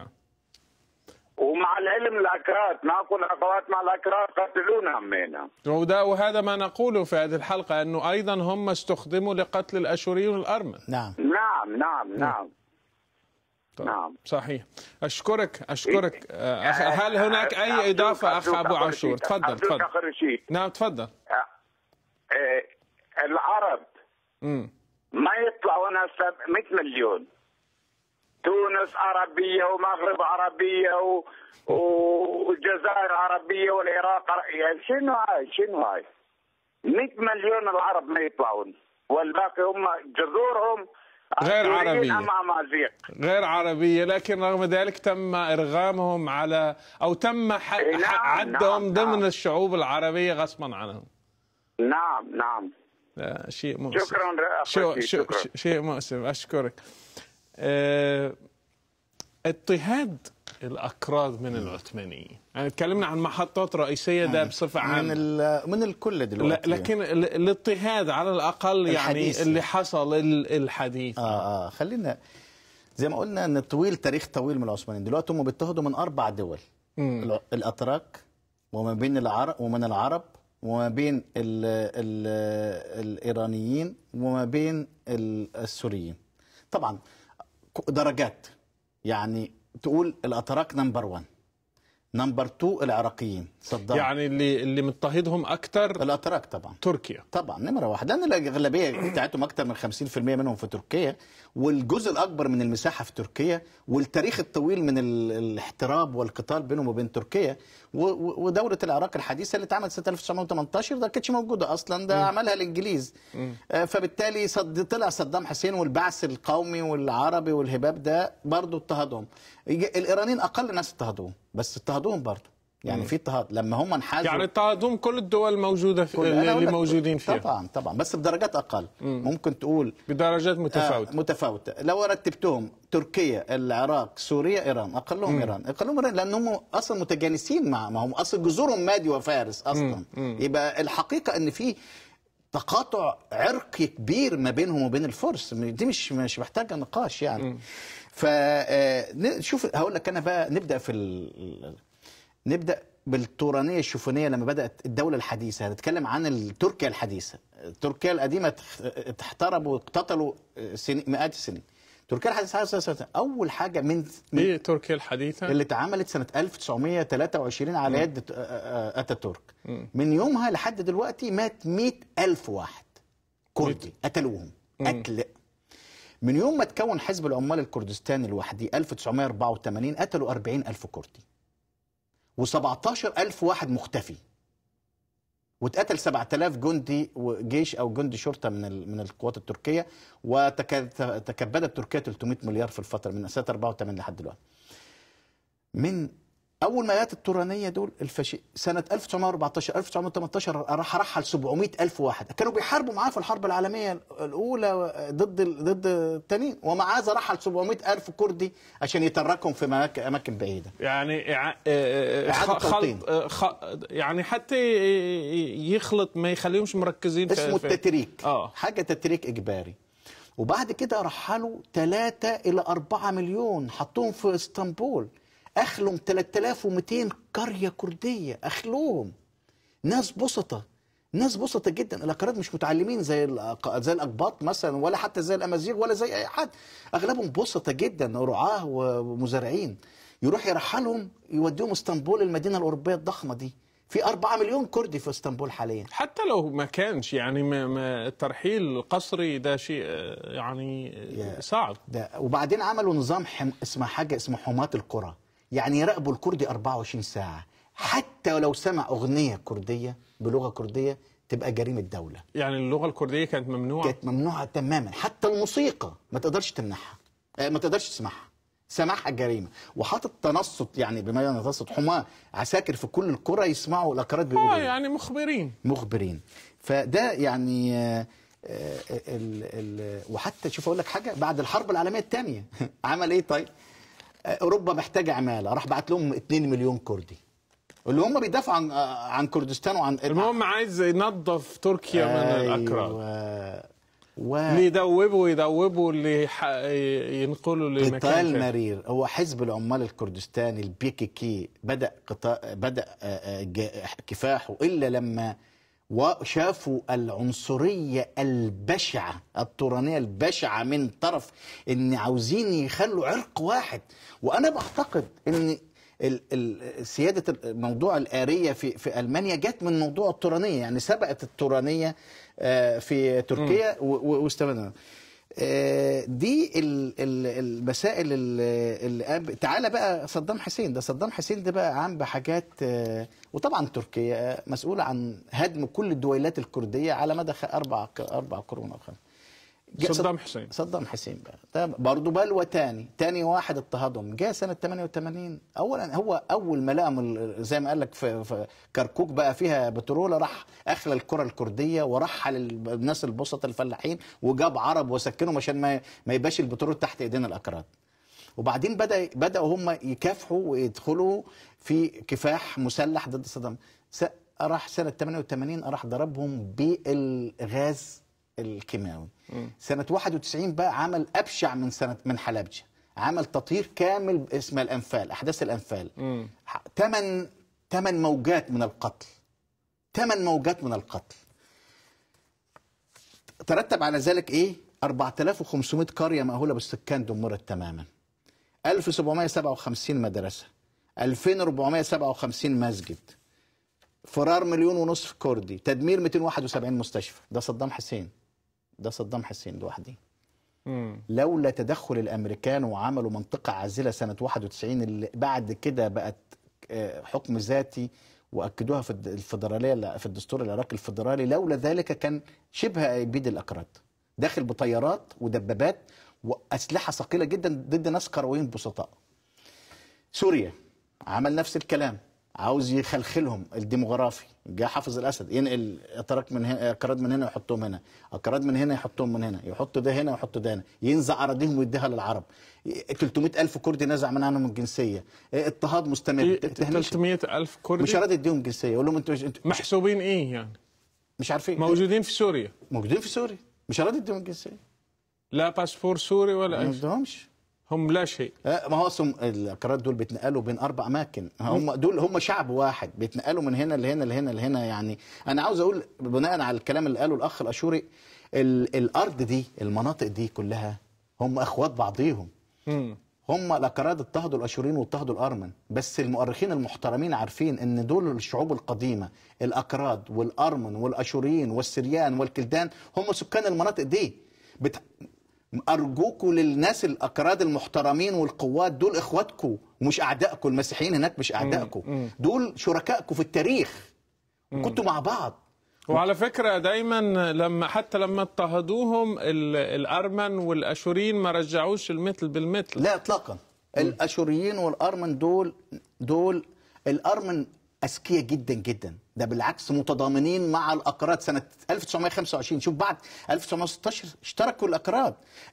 ومع العلم الاكراد ماكو اخوات مع الاكراد قتلونا همينا وده وهذا ما نقوله في هذه الحلقة أنه أيضا هم استخدموا لقتل الأشوريين والأرمن نعم نعم نعم نعم طيب. نعم. صحيح أشكرك أشكرك آه، أخ- هل هناك أي أرجوك- إضافة أخ أرجوك أبو آخر عاشور شيء. تفضل أرجوك تفضل اخر شيء نعم تفضل آه، العرب مم. ما يطلعوا ناس 100 مليون تونس عربية ومغرب عربية و... و- والجزائر عربية والعراق عر- يعني شنو هاي شنو هاي 100 مليون العرب ما يطلعون والباقي هم جذورهم غير سوريين عربية. أم أمازيغ غير عربية لكن رغم ذلك تم إرغامهم على أو تم ح- إيه، نعم، ح- عدهم نعم، ضمن نعم. الشعوب العربية غصبا عنهم نعم نعم لا، شيء مؤسف شكرا شو أخوتي شو شكرا ش- شيء مؤسف اشكرك آه، اضطهاد الاكراد من العثمانيين يعني تكلمنا عن محطات رئيسيه ده بصفه من عامه ال- من الكل لا دلوقتي لكن ال- الاضطهاد على الاقل يعني الحديث. اللي حصل ال- الحديث اه اه خلينا زي ما قلنا ان طويل تاريخ طويل من العثمانيين دلوقتي هم بيضطهدوا من اربع دول الع- الاتراك وما بين العرب ومن العرب وما بين ال ال الايرانيين وما بين ال- السوريين طبعا ك- درجات يعني تقول الاتراك نمبر 1 نمبر 2 العراقيين صدام يعني اللي اللي مضطهدهم اكثر الاتراك طبعا تركيا طبعا نمرة واحد لأن الأغلبية بتاعتهم أكتر من 50% منهم في تركيا والجزء الأكبر من المساحة في تركيا والتاريخ الطويل من ال- الاحتراب والقتال بينهم وبين تركيا و- و- ودولة العراق الحديثة اللي اتعملت سنة 1918 ده كانتش موجودة أصلا ده عملها الإنجليز آه، فبالتالي صد طلع صدام حسين والبعث القومي والعربي والهباب ده برضه اضطهدهم يجي- الإيرانيين أقل ناس اضطهدوهم بس اضطهدوهم برضه يعني في اضطهاد لما هم انحازوا يعني اضطهدهم كل الدول الموجوده في كل- أنا أقول اللي لك موجودين فيها طبعا طبعا بس بدرجات اقل ممكن تقول بدرجات متفاوته آه متفاوته لو رتبتهم تركيا العراق سوريا ايران اقلهم ايران اقلهم ايران لانهم اصلا متجانسين مع ما هم اصلا جذورهم مادي وفارس اصلا يبقى الحقيقه ان في تقاطع عرقي كبير ما بينهم وبين الفرس دي مش مش محتاجه نقاش يعني فشوف هقول لك انا بقى نبدا في ال... نبدا بالتورانيه الشوفونيه لما بدات الدوله الحديثه هنتكلم عن تركيا الحديثه تركيا القديمه احتربوا واقتتلوا سنين مئات السنين تركيا الحديثه اول حاجه من من ايه تركيا الحديثه اللي اتعملت سنه 1923 على يد اتاتورك من يومها لحد دلوقتي مات 100 ألف واحد كردي قتلوهم قتل من يوم ما تكون حزب العمال الكردستاني لوحده 1984 قتلوا 40 ألف كردي و17 ألف واحد مختفي واتقتل 7000 جندي وجيش او جندي شرطه من ال- من القوات التركيه وتكبدت تركيا 300 مليار في الفتره من سنه 84 لحد دلوقتي. من اول ما جت التورانيه دول الفاشي سنه 1914 1918 راح رحل 700 الف واحد كانوا بيحاربوا معاه في الحرب العالميه الاولى ضد ال- ضد التانيين ومع هذا رحل 700 الف كردي عشان يتركهم في مك- اماكن بعيده يعني إع- آه، إعادة خ- توطين. خلط آه، خ- يعني حتى ي- يخلط ما يخليهمش مركزين في- اسمه في- التتريك اه حاجه تتريك اجباري وبعد كده رحلوا 3 الى 4 مليون حطوهم في اسطنبول اخلهم 3200 قريه كرديه اخلوهم ناس بسطه ناس بسطة جدا الاكراد مش متعلمين زي الأق- زي الاقباط مثلا ولا حتى زي الامازيغ ولا زي اي حد اغلبهم بسطة جدا رعاه ومزارعين يروح يرحلهم يوديهم اسطنبول المدينه الاوروبيه الضخمه دي في 4 مليون كردي في اسطنبول حاليا حتى لو ما كانش يعني ما ما الترحيل القسري ده شيء آه، يعني آه، يا- صعب ده وبعدين عملوا نظام حم... اسمها حاجه اسمه حماة القرى يعني يراقبوا الكردي 24 ساعه حتى لو سمع اغنيه كرديه بلغه كرديه تبقى جريمه دوله يعني اللغه الكرديه كانت ممنوعه كانت ممنوعه تماما حتى الموسيقى ما تقدرش تمنعها آه، ما تقدرش تسمعها سماحها جريمه وحاطط تنصت يعني بما ينتصت حماه عساكر في كل القرى يسمعوا الاكراد بيقولوا اه إيه. يعني مخبرين مخبرين فده يعني آه، آه، ال ال وحتى شوف اقول لك حاجه بعد الحرب العالميه الثانيه عمل ايه طيب؟ آه، اوروبا محتاجه عماله راح بعت لهم 2 مليون كردي اللي هم بيدافعوا عن آه، عن كردستان وعن المهم عايز ينظف تركيا من الاكراد أيوة. و... اللي يدوبوا يدوبوا اللي يح... ينقلوا لمكان قتال تاني. مرير هو حزب العمال الكردستاني البي كي كي بدا قطاع بدا آه، آه، جا- كفاحه الا لما وشافوا العنصريه البشعه الطورانيه البشعه من طرف ان عاوزين يخلوا عرق واحد وانا بعتقد ان ال- ال- سياده موضوع الاريه في في المانيا جت من موضوع الطورانيه يعني سبقت الطورانيه آه، في تركيا و- و- واستمرنا آه، دي ال- ال- المسائل ال- اللي قام- تعالى بقى صدام حسين ده صدام حسين ده بقى عام بحاجات آه، وطبعا تركيا مسؤولة عن هدم كل الدويلات الكردية على مدى خ- أربع أربع قرون أو خمسة جاء صدام حسين صدام حسين بقى ده برضه بلوى تاني تاني واحد اضطهادهم جاء سنة 88 أولا هو أول ما لقى من- زي ما قال لك في, في كركوك بقى فيها بترول راح أخلى الكرة الكردية ورحل ال- الناس البسطة الفلاحين وجاب عرب وسكنهم عشان ما ما يبقاش البترول تحت إيدينا الأكراد وبعدين بدا بداوا هم يكافحوا ويدخلوا في كفاح مسلح ضد صدام س- راح سنه 88 راح ضربهم بالغاز الكيماوي سنه 91 بقى عمل ابشع من سنه من حلبجه عمل تطهير كامل اسمه الانفال احداث الانفال ثمان ثمان موجات من القتل ثمان موجات من القتل ترتب على ذلك ايه 4500 قريه مأهوله بالسكان دمرت تماما 1757 مدرسة 2457 مسجد فرار مليون ونصف كردي تدمير 271 مستشفى ده صدام حسين ده صدام حسين لوحده مم. لولا تدخل الامريكان وعملوا منطقه عازله سنه 91 اللي بعد كده بقت آه، حكم ذاتي واكدوها في الد- الفدراليه في الدستور العراقي الفدرالي لولا ذلك كان شبه بيد الاكراد داخل بطيارات ودبابات واسلحه ثقيله جدا ضد ناس قرويين بسطاء سوريا عمل نفس الكلام عاوز يخلخلهم الديموغرافي جاء حافظ الاسد ينقل اتراك من هنا اكراد من هنا يحطهم هنا اكراد من هنا يحطهم من هنا يحط ده هنا ويحط ده هنا ينزع اراضيهم ويديها للعرب 300 الف كردي نزع من عنهم الجنسيه اضطهاد مستمر إيه، تهميش. 300 ألف كردي مش راضي يديهم جنسيه يقول لهم انتوا مش, انتوا مش, محسوبين ايه يعني مش عارفين موجودين في سوريا موجودين في سوريا مش راضي يديهم الجنسيه لا باسبور سوري ولا ما ايش يديهمش هم لا شيء آه، ما هو اصلا الاكراد دول بيتنقلوا بين اربع اماكن هم دول هم شعب واحد بيتنقلوا من هنا لهنا لهنا لهنا يعني انا عاوز اقول بناء على الكلام اللي قاله الاخ الاشوري ال- الارض دي المناطق دي كلها هم اخوات بعضيهم مم. هم الاكراد اضطهدوا الاشوريين واضطهدوا الارمن بس المؤرخين المحترمين عارفين ان دول الشعوب القديمه الاكراد والارمن والاشوريين والسريان والكلدان هم سكان المناطق دي بت... ارجوكوا للناس الاكراد المحترمين والقوات دول اخواتكم ومش اعدائكم المسيحيين هناك مش اعدائكم دول شركائكم في التاريخ كنتوا مع بعض وعلى فكرة دايما لما حتى لما اضطهدوهم ال- الأرمن والأشوريين ما رجعوش المثل بالمثل لا اطلاقا الاشوريين والارمن دول دول الارمن اذكياء جدا جدا ده بالعكس متضامنين مع الاكراد سنه 1925 شوف بعد 1916 اشتركوا الاكراد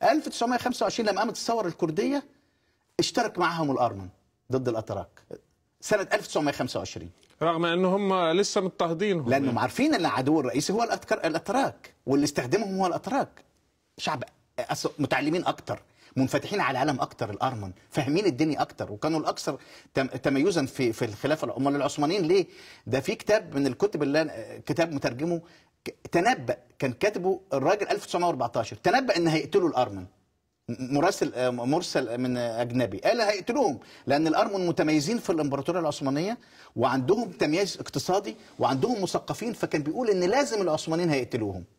1925 لما قامت الثوره الكرديه اشترك معهم الارمن ضد الاتراك سنه 1925 رغم أنه هم لسه مضطهدينهم لانهم عارفين ان العدو الرئيسي هو الأتكر- الاتراك واللي استخدمهم هو الاتراك شعب أس- متعلمين اكتر منفتحين على العالم اكتر الارمن فاهمين الدنيا اكتر وكانوا الاكثر تم- تميزا في في الخلافه امال العثمانيين ليه ده في كتاب من الكتب اللي أنا- كتاب مترجمه ك- تنبأ كان كاتبه الراجل 1914 تنبأ ان هيقتلوا الارمن مراسل آه، مرسل من اجنبي قال هيقتلوهم لان الارمن متميزين في الامبراطوريه العثمانيه وعندهم تمييز اقتصادي وعندهم مثقفين فكان بيقول ان لازم العثمانيين هيقتلوهم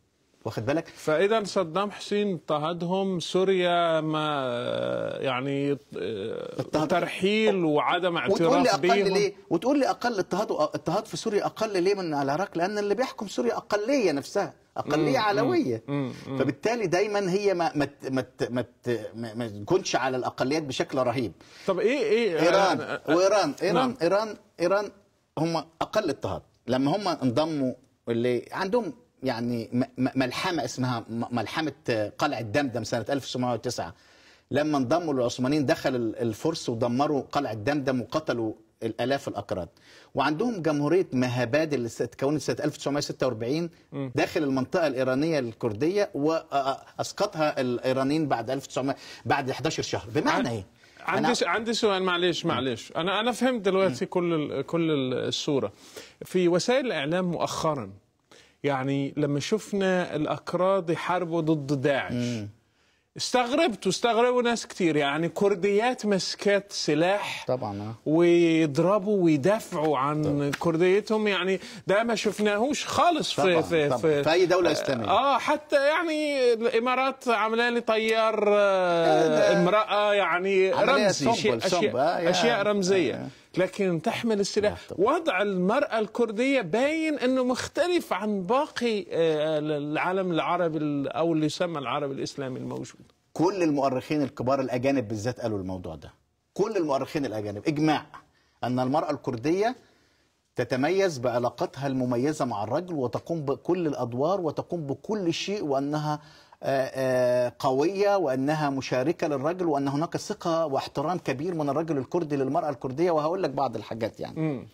واخد بالك فاذا صدام حسين اضطهدهم سوريا ما يعني اضطهد. ترحيل وعدم وتقول لي اعتراف اقل بيهم ليه وتقول لي اقل اضطهاد اضطهاد في سوريا اقل ليه من العراق لان اللي بيحكم سوريا اقليه نفسها اقليه علويه فبالتالي دايما هي ما ما ت- ما ت- ما ت- ما ما تكونش على الاقليات بشكل رهيب طب ايه ايه ايران أنا- وايران ايران نعم. ايران ايران هم اقل اضطهاد لما هم انضموا اللي عندهم يعني م- م- ملحمه اسمها م- ملحمه قلعه دمدم سنه 1909 لما انضموا للعثمانيين دخل ال- الفرس ودمروا قلعه دمدم وقتلوا الالاف الاكراد وعندهم جمهوريه مهاباد اللي اتكونت سنه 1946 داخل المنطقه الايرانيه الكرديه واسقطها الايرانيين بعد 1900 بعد 11 شهر بمعنى ايه؟ عندي أنا- عندي سؤال معلش معلش انا انا فهمت دلوقتي كل ال- كل ال- الصوره في وسائل الاعلام مؤخرا يعني لما شفنا الاكراد يحاربوا ضد داعش استغربت واستغربوا ناس كتير يعني كرديات مسكات سلاح طبعا آه. ويضربوا ويدافعوا عن كرديتهم يعني ده ما شفناهوش خالص في طبعاً، في طبعاً. في, في أي دولة إسلامية. اه حتى يعني الامارات عامله لي طيار آه ده- امراه يعني عملية رمزي صنب- شيء صنب، اشياء, آه، يا- أشياء رمزيه آه. لكن تحمل السلاح وضع المرأة الكردية باين أنه مختلف عن باقي آه، العالم العربي ال- أو اللي يسمى العربي الإسلامي الموجود كل المؤرخين الكبار الاجانب بالذات قالوا الموضوع ده كل المؤرخين الاجانب اجماع ان المراه الكرديه تتميز بعلاقتها المميزه مع الرجل وتقوم بكل الادوار وتقوم بكل شيء وانها آه، آه، قويه وانها مشاركه للرجل وان هناك ثقه واحترام كبير من الرجل الكردي للمراه الكرديه وهقول لك بعض الحاجات يعني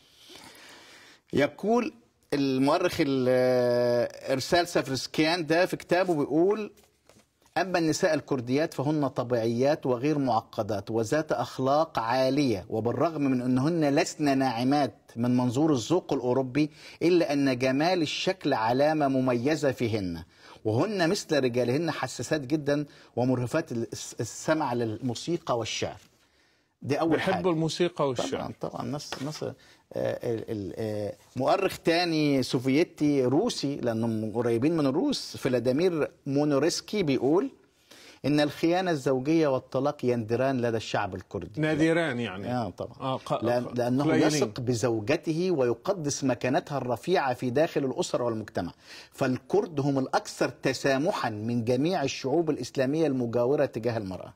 يقول المؤرخ ال- آه، ارسال سافرسكيان ده في كتابه بيقول أما النساء الكرديات فهن طبيعيات وغير معقدات وذات أخلاق عالية وبالرغم من أنهن لسن ناعمات من منظور الذوق الأوروبي إلا أن جمال الشكل علامة مميزة فيهن وهن مثل رجالهن حساسات جدا ومرهفات الس- السمع للموسيقى والشعر دي أول حاجة بيحبوا الموسيقى والشعر طبعا طبعا ناس ناس آه، ال- ال- آه، مؤرخ تاني سوفيتي روسي لانهم قريبين من الروس فلاديمير مونورسكي بيقول ان الخيانه الزوجيه والطلاق يندران لدى الشعب الكردي نادران يعني اه طبعا آه ق- لأن لانه قليلين. يثق بزوجته ويقدس مكانتها الرفيعه في داخل الاسره والمجتمع فالكرد هم الاكثر تسامحا من جميع الشعوب الاسلاميه المجاوره تجاه المراه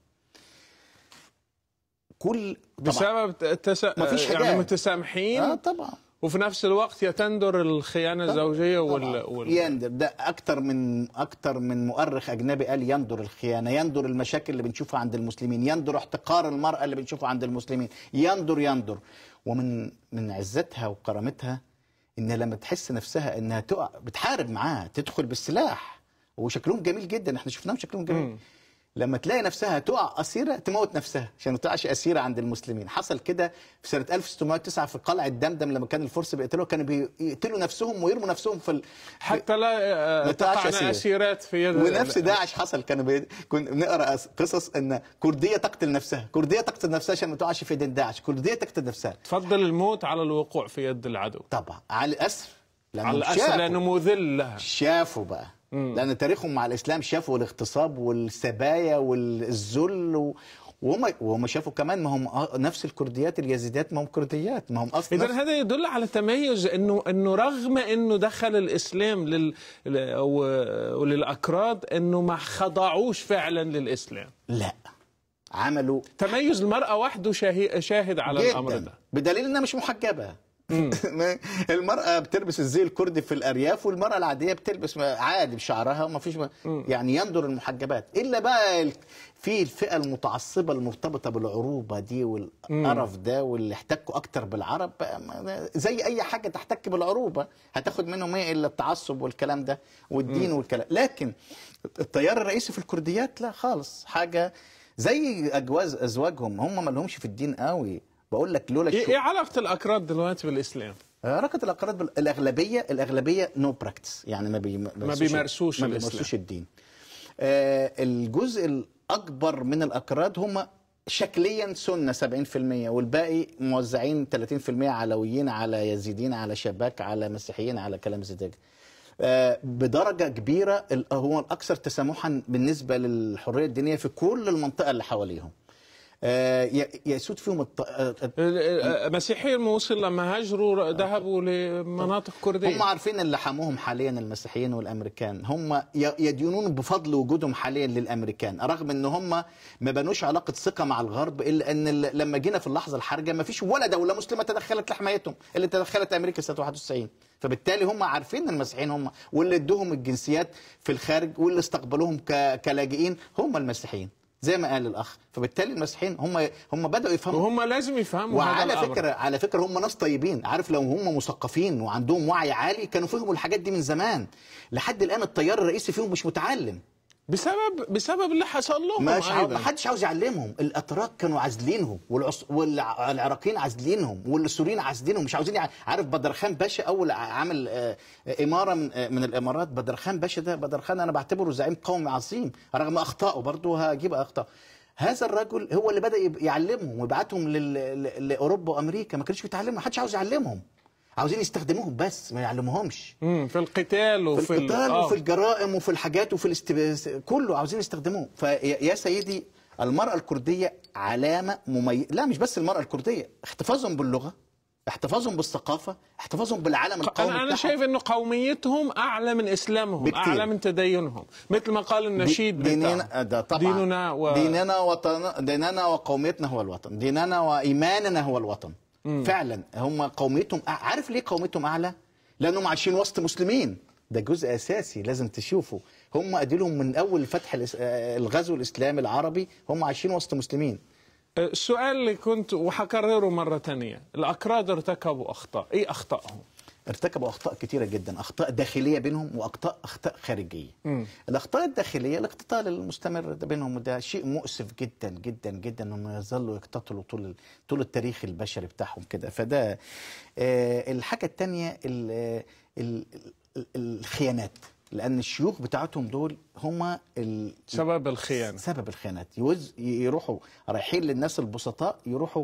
كل طبعا بسبب التسا... مفيش يعني حجاب. متسامحين اه طبعا وفي نفس الوقت يتندر الخيانة الزوجية وال... وال... يندر ده اكتر من اكتر من مؤرخ اجنبي قال يندر الخيانه يندر المشاكل اللي بنشوفها عند المسلمين يندر احتقار المراه اللي بنشوفه عند المسلمين يندر يندر ومن من عزتها وكرامتها ان لما تحس نفسها انها تقع بتحارب معاه تدخل بالسلاح وشكلهم جميل جدا احنا شفناهم شكلهم جميل لما تلاقي نفسها تقع اسيره تموت نفسها عشان ما تقعش اسيره عند المسلمين حصل كده في سنه 1609 في قلعه دمدم لما كان الفرس بيقتلوا كانوا بيقتلوا نفسهم ويرموا نفسهم في ال... حتى لا آه، ما تقعش تقعنا أسيرة. أسيرات في يد ونفس داعش حصل كانوا بي... كنا بنقرا أس- قصص ان كرديه تقتل نفسها كرديه تقتل نفسها عشان ما تقعش في يد داعش كرديه تقتل نفسها تفضل الموت على الوقوع في يد العدو طبعا على الاسر لأنهم على الأسر شافوا. لأنه مذل لها شافوا بقى لان تاريخهم مع الاسلام شافوا الاغتصاب والسبايا والذل و... وهم وهم شافوا كمان ما هم آه نفس الكرديات اليزيديات ما هم كرديات ما هم اصلا اذا هذا يدل على تميز انه انه رغم انه دخل الاسلام لل ل- و- وللاكراد انه ما خضعوش فعلا للاسلام لا عملوا تميز المراه وحده شاهي- شاهد على الامر جدا ده بدليل انها مش محجبه المرأة بتلبس الزي الكردي في الأرياف والمرأة العادية بتلبس عادي بشعرها وما فيش يعني يندر المحجبات إلا بقى ال- في الفئة المتعصبة المرتبطة بالعروبة دي والقرف ده واللي احتكوا أكتر بالعرب بقى ما- زي أي حاجة تحتك بالعروبة هتاخد منهم إيه إلا التعصب والكلام ده والدين والكلام لكن التيار الرئيسي في الكرديات لا خالص حاجة زي أجواز أزواجهم هم ما لهمش في الدين قوي بقول لك لولا ايه الشو... إيه علاقه الاكراد دلوقتي بالاسلام؟ حركه الاقراض بال- الاغلبيه الاغلبيه نو براكتس يعني ما, بي... بيمارسوش ما الإسلام. بيمارسوش الدين آه الجزء الاكبر من الاكراد هم شكليا سنه 70% والباقي موزعين 30% علويين على يزيدين على شباك على مسيحيين على كلام زي ده آه، بدرجه كبيره ال- هو الاكثر تسامحا بالنسبه للحريه الدينيه في كل المنطقه اللي حواليهم آه، ي- يسود فيهم الط... آه، مسيحي الموصل لما هاجروا ذهبوا لمناطق كرديه هم عارفين اللي حموهم حاليا المسيحيين والامريكان هم ي- يدينون بفضل وجودهم حاليا للامريكان رغم ان هم ما بنوش علاقه ثقه مع الغرب الا ان ال- لما جينا في اللحظه الحرجه ما فيش ولا دوله مسلمه تدخلت لحمايتهم اللي تدخلت امريكا سنه 91 فبالتالي هم عارفين ان المسيحيين هم واللي ادوهم الجنسيات في الخارج واللي استقبلوهم ك- كلاجئين هم المسيحيين زي ما قال الاخ فبالتالي المسيحيين هم هم بداوا يفهموا وهم لازم يفهموا هذا وعلى الأمر. فكره على فكره هم ناس طيبين عارف لو هم مثقفين وعندهم وعي عالي كانوا فهموا الحاجات دي من زمان لحد الان التيار الرئيسي فيهم مش متعلم بسبب بسبب اللي حصل لهم مش عاو... أيضاً. ما حدش عاوز يعلمهم الاتراك كانوا عازلينهم والعص... والعراقيين عازلينهم والسوريين عازلينهم مش عاوزين يع... عارف بدرخان باشا اول عامل آه، اماره من آه، من الامارات بدرخان باشا ده بدرخان انا بعتبره زعيم قومي عظيم رغم اخطائه برضه هجيب اخطاء هذا الرجل هو اللي بدا يب- يعلمهم ويبعتهم لل... ل- لاوروبا وامريكا ما كانش بيتعلموا ما حدش عاوز يعلمهم عاوزين يستخدموهم بس ما يعلموهمش مم، في القتال وفي في ال- القتال آه. وفي الجرائم وفي الحاجات وفي الاستباس كله عاوزين يستخدموه فيا سيدي المرأة الكردية علامة مميزة لا مش بس المرأة الكردية احتفاظهم باللغة احتفاظهم بالثقافة احتفاظهم بالعالم القومي انا انا بتاعهم. شايف انه قوميتهم اعلى من اسلامهم بكتير. اعلى من تدينهم مثل ما قال النشيد دي- بتاعهم. ديننا ده طبعا ديننا و... ديننا وطن ديننا وقوميتنا هو الوطن ديننا وايماننا هو الوطن فعلا هم قوميتهم أع- عارف ليه قوميتهم اعلى لانهم عايشين وسط مسلمين ده جزء اساسي لازم تشوفه هم اديلهم من اول فتح الإس- آه، الغزو الاسلامي العربي هم عايشين وسط مسلمين السؤال اللي كنت وحكرره مرة تانية الأكراد ارتكبوا أخطاء إيه أخطائهم؟ ارتكبوا اخطاء كتيره جدا اخطاء داخليه بينهم واخطاء اخطاء خارجيه الاخطاء الداخليه الاقتتال المستمر ده بينهم وده شيء مؤسف جدا جدا جدا انهم يظلوا يقتتلوا طول ال- طول التاريخ البشري بتاعهم كده فده آه الحاجه الثانيه الخيانات لان الشيوخ بتاعتهم دول هم ال- سبب الخيانة سبب الخيانات يوز يروحوا رايحين للناس البسطاء يروحوا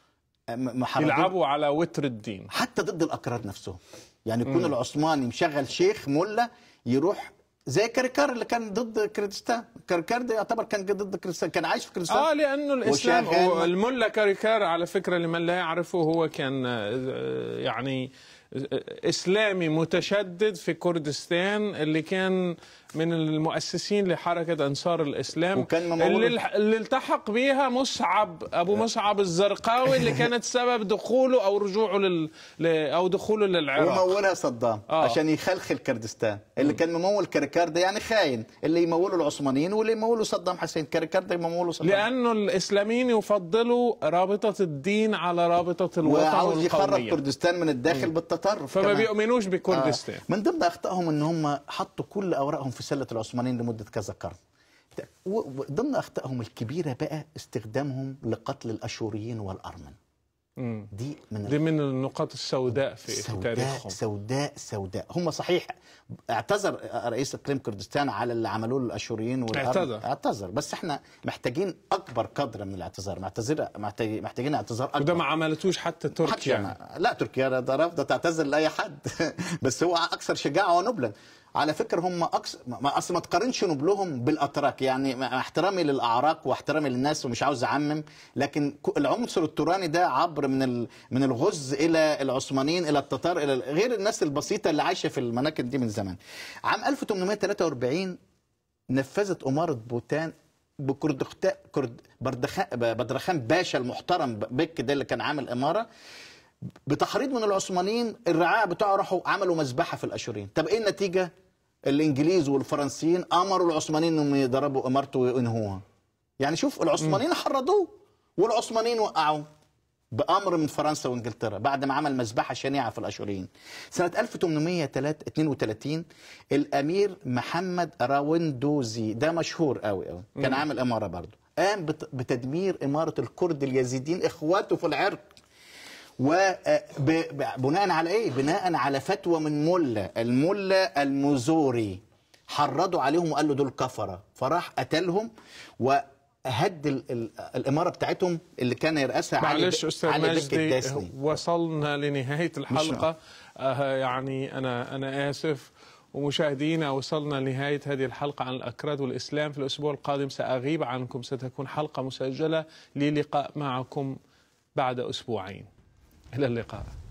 م- محرضين يلعبوا على وتر الدين حتى ضد الاكراد نفسهم يعني يكون العثماني مشغل شيخ ملا يروح زي كركار اللي كان ضد كردستان كركار ده يعتبر كان ضد كردستان كان عايش في كردستان اه لانه الاسلام وشغال- هو الملا كاريكار على فكره لمن لا يعرفه هو كان آه، يعني آه، اسلامي متشدد في كردستان اللي كان من المؤسسين لحركه انصار الاسلام وكان ممول- اللي, اللي التحق بها مصعب ابو مصعب الزرقاوي اللي كانت سبب دخوله او رجوعه لل ل- او دخوله للعراق ومولها صدام آه. عشان يخلخل كردستان اللي كان ممول كركار ده يعني خاين اللي يمولوا العثمانيين واللي يمولوا صدام حسين كركار ده يمولوا صدام لانه الاسلاميين يفضلوا رابطه الدين على رابطه الوطن وعاوز يخرج والقوميه كردستان من الداخل بالتطرف فما كمان. بيؤمنوش بكردستان آه. من ضمن اخطائهم ان هم حطوا كل اوراقهم في سله العثمانيين لمده كذا قرن و- وضمن اخطائهم الكبيره بقى استخدامهم لقتل الاشوريين والارمن مم. دي من دي من النقاط السوداء في, في سوداء تاريخهم سوداء سوداء هم صحيح اعتذر رئيس اقليم كردستان على اللي عملوه الاشوريين والأرمن. اعتذر. اعتذر بس احنا محتاجين اكبر قدر من الاعتذار معتذر محتاج- محتاجين اعتذار اكبر وده ما عملتوش حتى حتى تركيا ما- لا تركيا ده رافضه تعتذر لاي حد بس هو اكثر شجاعه ونبلا على فكره هم اكثر ما اصل ما تقارنش نبلهم بالاتراك يعني مع احترامي للاعراق واحترامي للناس ومش عاوز اعمم لكن ك- العنصر التوراني ده عبر من ال- من الغز الى العثمانيين الى التتار الى غير الناس البسيطه اللي عايشه في المناكب دي من زمان عام 1843 نفذت أمارة بوتان بكردختا كرد بردخان بدرخان باشا المحترم بك ده اللي كان عامل إمارة بتحريض من العثمانيين الرعاع بتوعه راحوا عملوا مذبحة في الأشورين طب إيه النتيجة؟ الإنجليز والفرنسيين أمروا العثمانيين إنهم يضربوا إمارته وينهوها يعني شوف العثمانيين حرضوه والعثمانيين وقعوه بامر من فرنسا وانجلترا بعد ما عمل مذبحه شنيعه في الاشوريين. سنه 1832 الامير محمد راوندوزي ده مشهور قوي قوي كان عامل اماره برضه قام بت- بتدمير اماره الكرد اليزيديين اخواته في العرق وبناء على ايه؟ بناء على فتوى من ملا الملا المزوري حرضوا عليهم وقال له دول كفره فراح قتلهم وهد ال- ال- الاماره بتاعتهم اللي كان يرأسها علي معلش ب- استاذ علي بك مجدي الداسني وصلنا لنهايه الحلقه آه يعني انا انا اسف ومشاهدينا وصلنا لنهاية هذه الحلقة عن الأكراد والإسلام في الأسبوع القادم سأغيب عنكم ستكون حلقة مسجلة للقاء معكم بعد أسبوعين إلى اللقاء